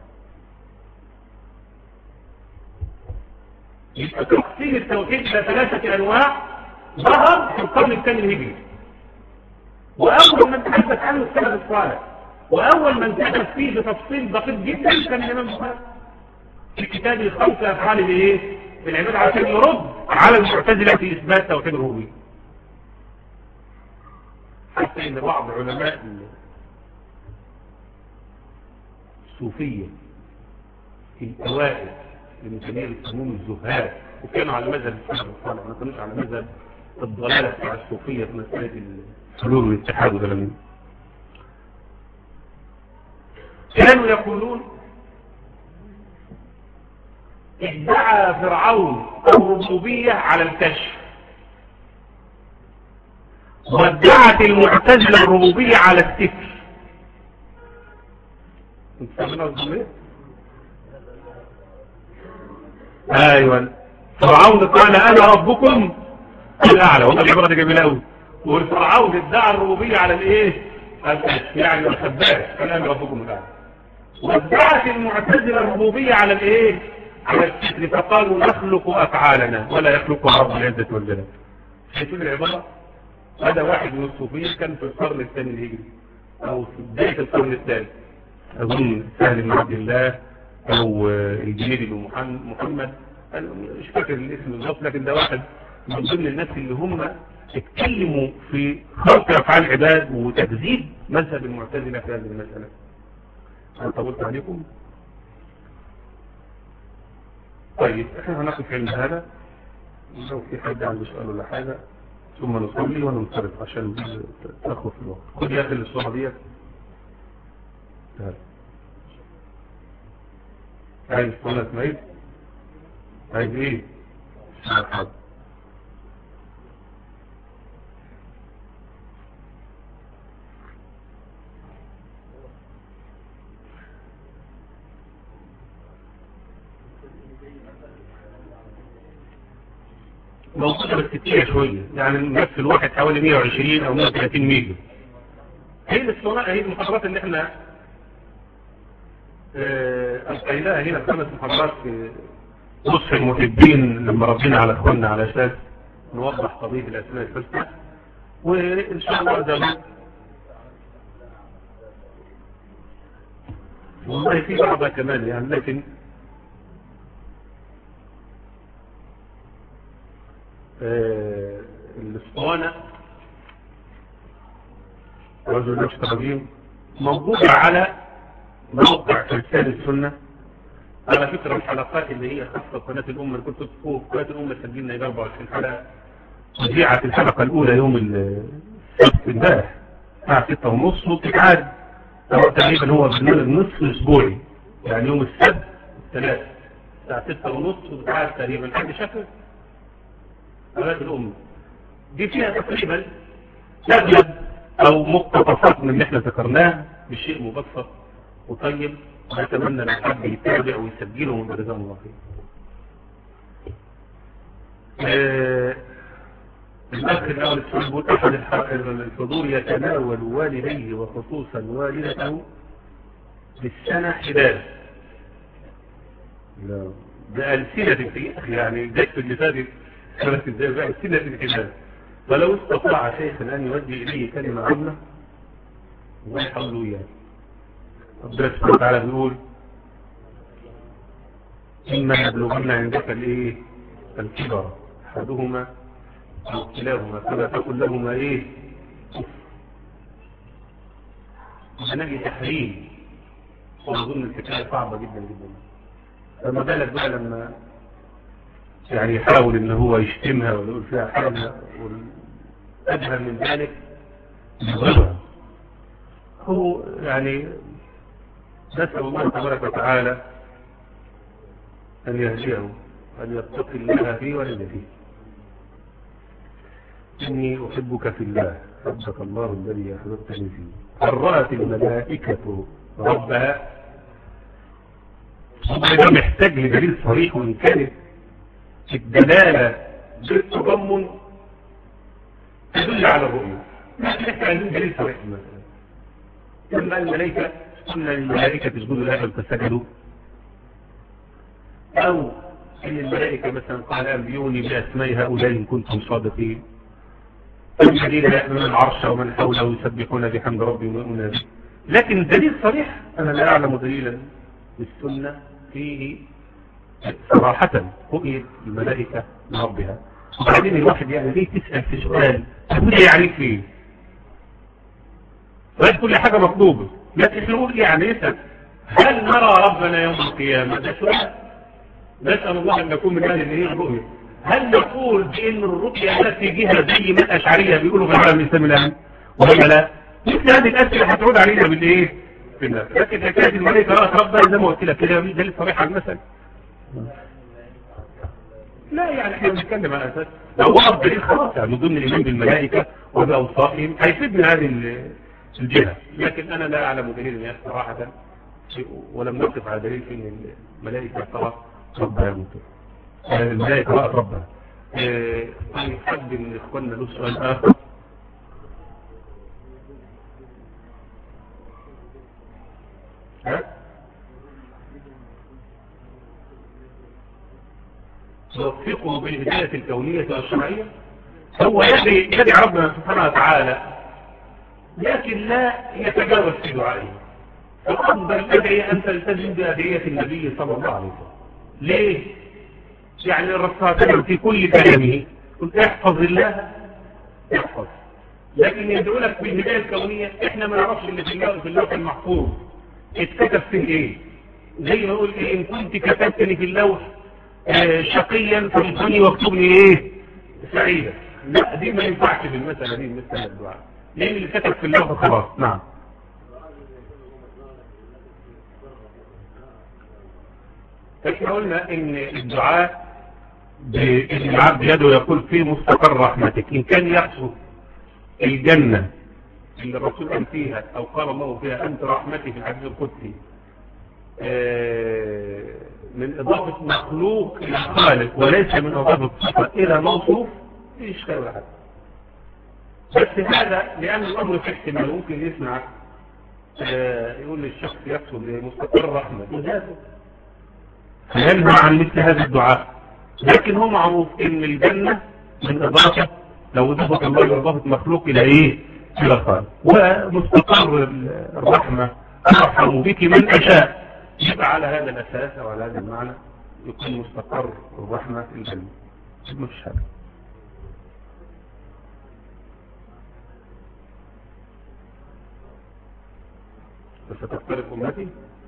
يبقى تقسيم التوحيد الى ثلاثة انواع ظهر في القرن الثاني الهجري واول من تحدث عنه السلف الصالح واول من تحدث فيه بتفصيل دقيق جدا كان الامام البخاري في كتابه خمس افعال الايه العباد عشان يرد على المعتزله في اثبات توحيد الربوبيه حتى ان بعض علماء الصوفيه في الاوائل ابن تيميه بيسموهم الزهاد وكانوا على مذهب السلف الصالح ما كانوش على مذهب الضلاله بتاع الصوفيه في مساله الحلول والاتحاد وكلام كانوا يقولون ادعى فرعون الربوبيه على الكشف وادعت المعتزله الربوبيه على الستر انت فاهمين قصدي ايه؟ ايوه فرعون قال انا ربكم الاعلى والله العباره دي جميله قوي والفرعون ادعى الربوبيه على الايه يعني الخباز قال انا ربكم الاعلى وادعت المعتزله الربوبيه على الايه على الستر فقالوا نخلق افعالنا ولا يخلقها رب العزه والجلال شايفين العباره هذا واحد من الصوفيه كان في القرن الثاني الهجري او في بدايه القرن الثالث اظن سهل بن عبد الله او الجنيدي بن محمد انا مش فاكر الاسم بالظبط لكن ده واحد من ضمن الناس اللي هم اتكلموا في خلق افعال العباد وتكذيب مذهب المعتزله في هذه المساله انا طولت عليكم طيب احنا هنقف عند هذا لو في حد عنده سؤال ولا حاجه ثم نصلي وننصرف عشان تاخذ في الوقت خد يا اخي الصوره ديت عايز صلاة ميت عايز ايه مرحبا موجودة بس كتير شوية يعني نفس الواحد حوالي 120 او 130 ميجا هي الصلاة هي المحاضرات اللي احنا ألقيناها هنا في خمس محاضرات في وصف المحبين لما ربنا على اخواننا على اساس نوضح قضية الأسماء الحسنى وإن شاء الله ده والله في بعضها كمان يعني لكن آه الاسطوانة رجل نفس تقديم موجودة على موقع تمثال السنة على فكرة الحلقات اللي هي خاصة قناة الأمة اللي كنت تفوق قناة الأمة سجلنا إلى 24 حلقة وزيعت الحلقة الأولى يوم السبت امبارح الساعة 6 ونص وبتتعاد هو تقريبا هو برنامج نصف اسبوعي يعني يوم السبت الثلاث الساعة ستة ونص وبتاعت تقريبا حد شافه أولاد الأم دي فيها تقريبا تغلب أو مقتطفات من اللي احنا ذكرناه بشيء مبسط وطيب ونتمنى لو حد يتابع ويسجله من جزاه الله خير. آه، الأخ الأول السؤال بيقول أحد الحضور يتناول والديه وخصوصا والدته بالسنة حداد لا ده ألسنة في أخي يعني جاك في اللي فاتت كانت ازاي بقى ألسنة حداد فلو استطاع شيخ أن يؤدي إليه كلمة عامة الله يحاولوا إياه ربنا سبحانه وتعالى بيقول إما يبلغن عندك الإيه الكبر أحدهما أو كلاهما فلا تقل لهما إيه هنجي تحريم وأظن الحكاية صعبة جدا جدا فما بالك بقى لما يعني يحاول ان هو يشتمها ولا يقول فيها حاجة والأجهل من ذلك يضربها هو يعني نسأل الله تبارك وتعالى أن يهديه أن يتقي الله فيه ولد فيه إني أحبك في الله حبك الله الذي أحببتني فيه هل رأت الملائكة ربها ده محتاج لدليل صريح وإن كانت الدلالة بالتضمن تدل على الرؤية لكن احنا عندنا دليل صريح مثلا لما الملائكة قلنا للملائكة تسجدوا لها فسجدوا أو أن الملائكة مثلا قال أنبيوني بأسماء هؤلاء إن كنتم صادقين الذين يأمنون العرش ومن حوله يسبحون بحمد ربهم ويؤمنون به لكن الدليل صريح أنا لا أعلم دليلا بالسنة فيه صراحة رؤية الملائكة لربها وبعدين الواحد يعني ليه تسأل في سؤال تقول يعني فيه فهل كل حاجة مطلوبة لكن نقول يعني يسأل هل نرى ربنا يوم القيامة ده سؤال نسأل الله أن نكون من أهل الدين الرؤية هل نقول بأن الرؤية التي جهة زي ما الأشعرية بيقولوا في العالم الإسلامي الآن ولا لا مثل هذه الأسئلة هتعود علينا بالإيه في الناس لكن حكاية الملائكة رأت ربنا زي ما قلت لك كده دليل صريح على المثل لا يعني احنا بنتكلم على اساس لو وقف دليل خلاص يعني من ضمن الايمان بالملائكه وباوصافهم هيفيدنا هذه الجهه لكن انا لا اعلم دليل صراحه ولم نقف على دليل في ان الملائكه ترى ربها يموت الملائكه رأت ربها طيب حد من اخواننا له سؤال اخر ها توفقه بالهداية الكونية والشرعية هو يدعي يدعي ربنا سبحانه وتعالى لكن لا يتجاوز في دعائه فأفضل أدعي أن تلتزم بأدعية النبي صلى الله عليه وسلم ليه؟ يعني الرسول في كل كلامه قلت احفظ الله احفظ لكن يدعو لك بالهداية الكونية احنا ما نعرفش اللي في اللوح المحفوظ اتكتب فيه ايه زي ما اقول ايه ان كنت كتبتني في اللوح شقيا فامحني واكتبني ايه سعيدا لا دي ما ينفعش في المسألة دي المسألة الدعاء لان اللي كتب في اللوحة خلاص نعم احنا قلنا ان الدعاء بان العبد يده يقول فيه مستقر رحمتك ان كان يحصل الجنة اللي الرسول قال فيها او قال الله فيها انت رحمتي في الحديث القدسي من إضافة مخلوق إلى خالق وليس من إضافة صفة إلى موصوف في إشكال ولا حاجة بس هذا لأن الأمر في احتمال ممكن يسمع يقول للشخص يقصد مستقر رحمة وذاته فينهى عن مثل هذا الدعاء لكن هو معروف ان الجنة من إضافة لو إضافة الله إضافة مخلوق إلى إيه إلى الخالق ومستقر الرحمة أرحم بك من أشاء يبقى على هذا الأساس أو على هذا المعنى يكون مستقر الرحمة في الجنة ما فيش حاجة فستفترق أمتي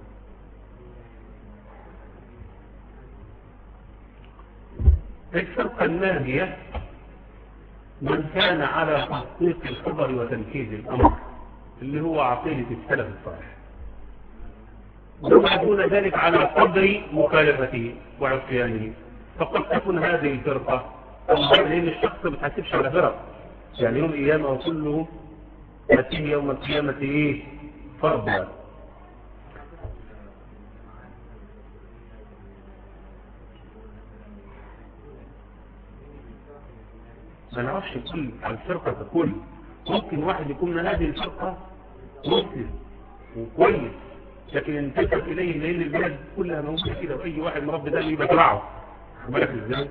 الفرقة الناهية من كان على تحقيق الخبر وتنفيذ الأمر اللي هو عقيدة السلف الصالح ويبعدون ذلك على قدر مخالفته وعصيانه فقد تكون هذه الفرقة لأن الشخص ما بتحسبش على فرق يعني يوم القيامة وكله يأتيه يوم القيامة إيه فرضا ما نعرفش كل الفرقة ككل ممكن واحد يكون من هذه الفرقة مسلم وكويس لكن انتسب إليه لأن البلد كلها موجودة كده وأي واحد مربي ده يبقى تبعه بالك ازاي؟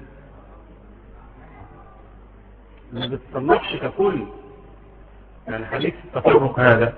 ما بتصنفش ككل يعني حديث التفرق هذا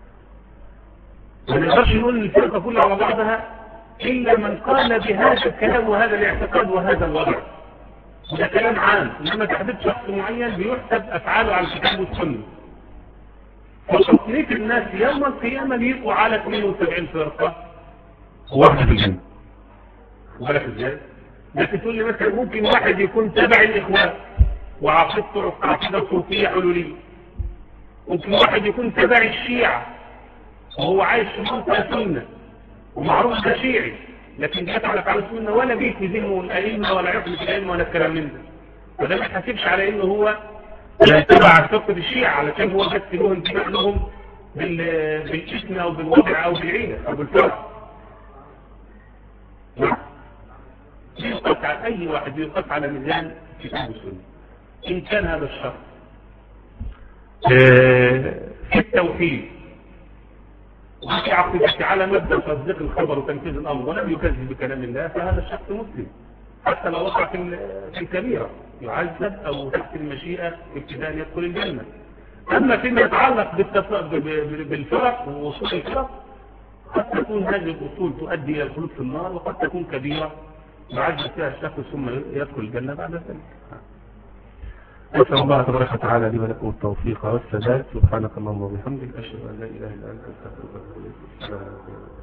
ما نقدرش نقول الفرقة كلها على بعضها إلا من قال بهذا الكلام وهذا الاعتقاد وهذا الوضع ده كلام عام إنما تحديد شخص معين بيحسب أفعاله على الكتاب والسنة وتصنيف الناس يوم القيامة بيبقوا على 72 فرقة واحدة في الجنة وبالك ازاي؟ لكن تقول لي مثلا ممكن واحد يكون تبع الإخوان وعقيدته عقيدة صوفية حلولية ممكن واحد يكون تبع الشيعة وهو عايش في منطقة سنة ومعروف ده شيعي لكن جات على فعل السنة ولا بيت في ذمه الأئمة ولا يحمل الأئمة ولا الكلام من ده وده ما تحسبش على إنه هو تبع فرقة الشيعة علشان هو بس له انتباه لهم بالاسم أو بالوضع أو بالعيلة أو بالفرق يقف على أي واحد يقف على ميزان كتاب السنة إن كان هذا الشرط في التوحيد وفي عقيدته على مبدا تصديق الخبر وتنفيذ الامر ولم يكذب بكلام الله فهذا الشخص مسلم حتى لو وقع في الكبيره يعذب او تحت المشيئه ابتداء يدخل الجنه اما فيما يتعلق بالفرق ووصول الفرق قد تكون هذه الاصول تؤدي الى الخلود في النار وقد تكون كبيره يعذب فيها الشخص ثم يدخل الجنه بعد ذلك نسأل الله تبارك وتعالى لي ولكم التوفيق والسداد سبحانك اللهم وبحمدك أشهد أن لا إله إلا أنت أستغفرك وأتوب إليك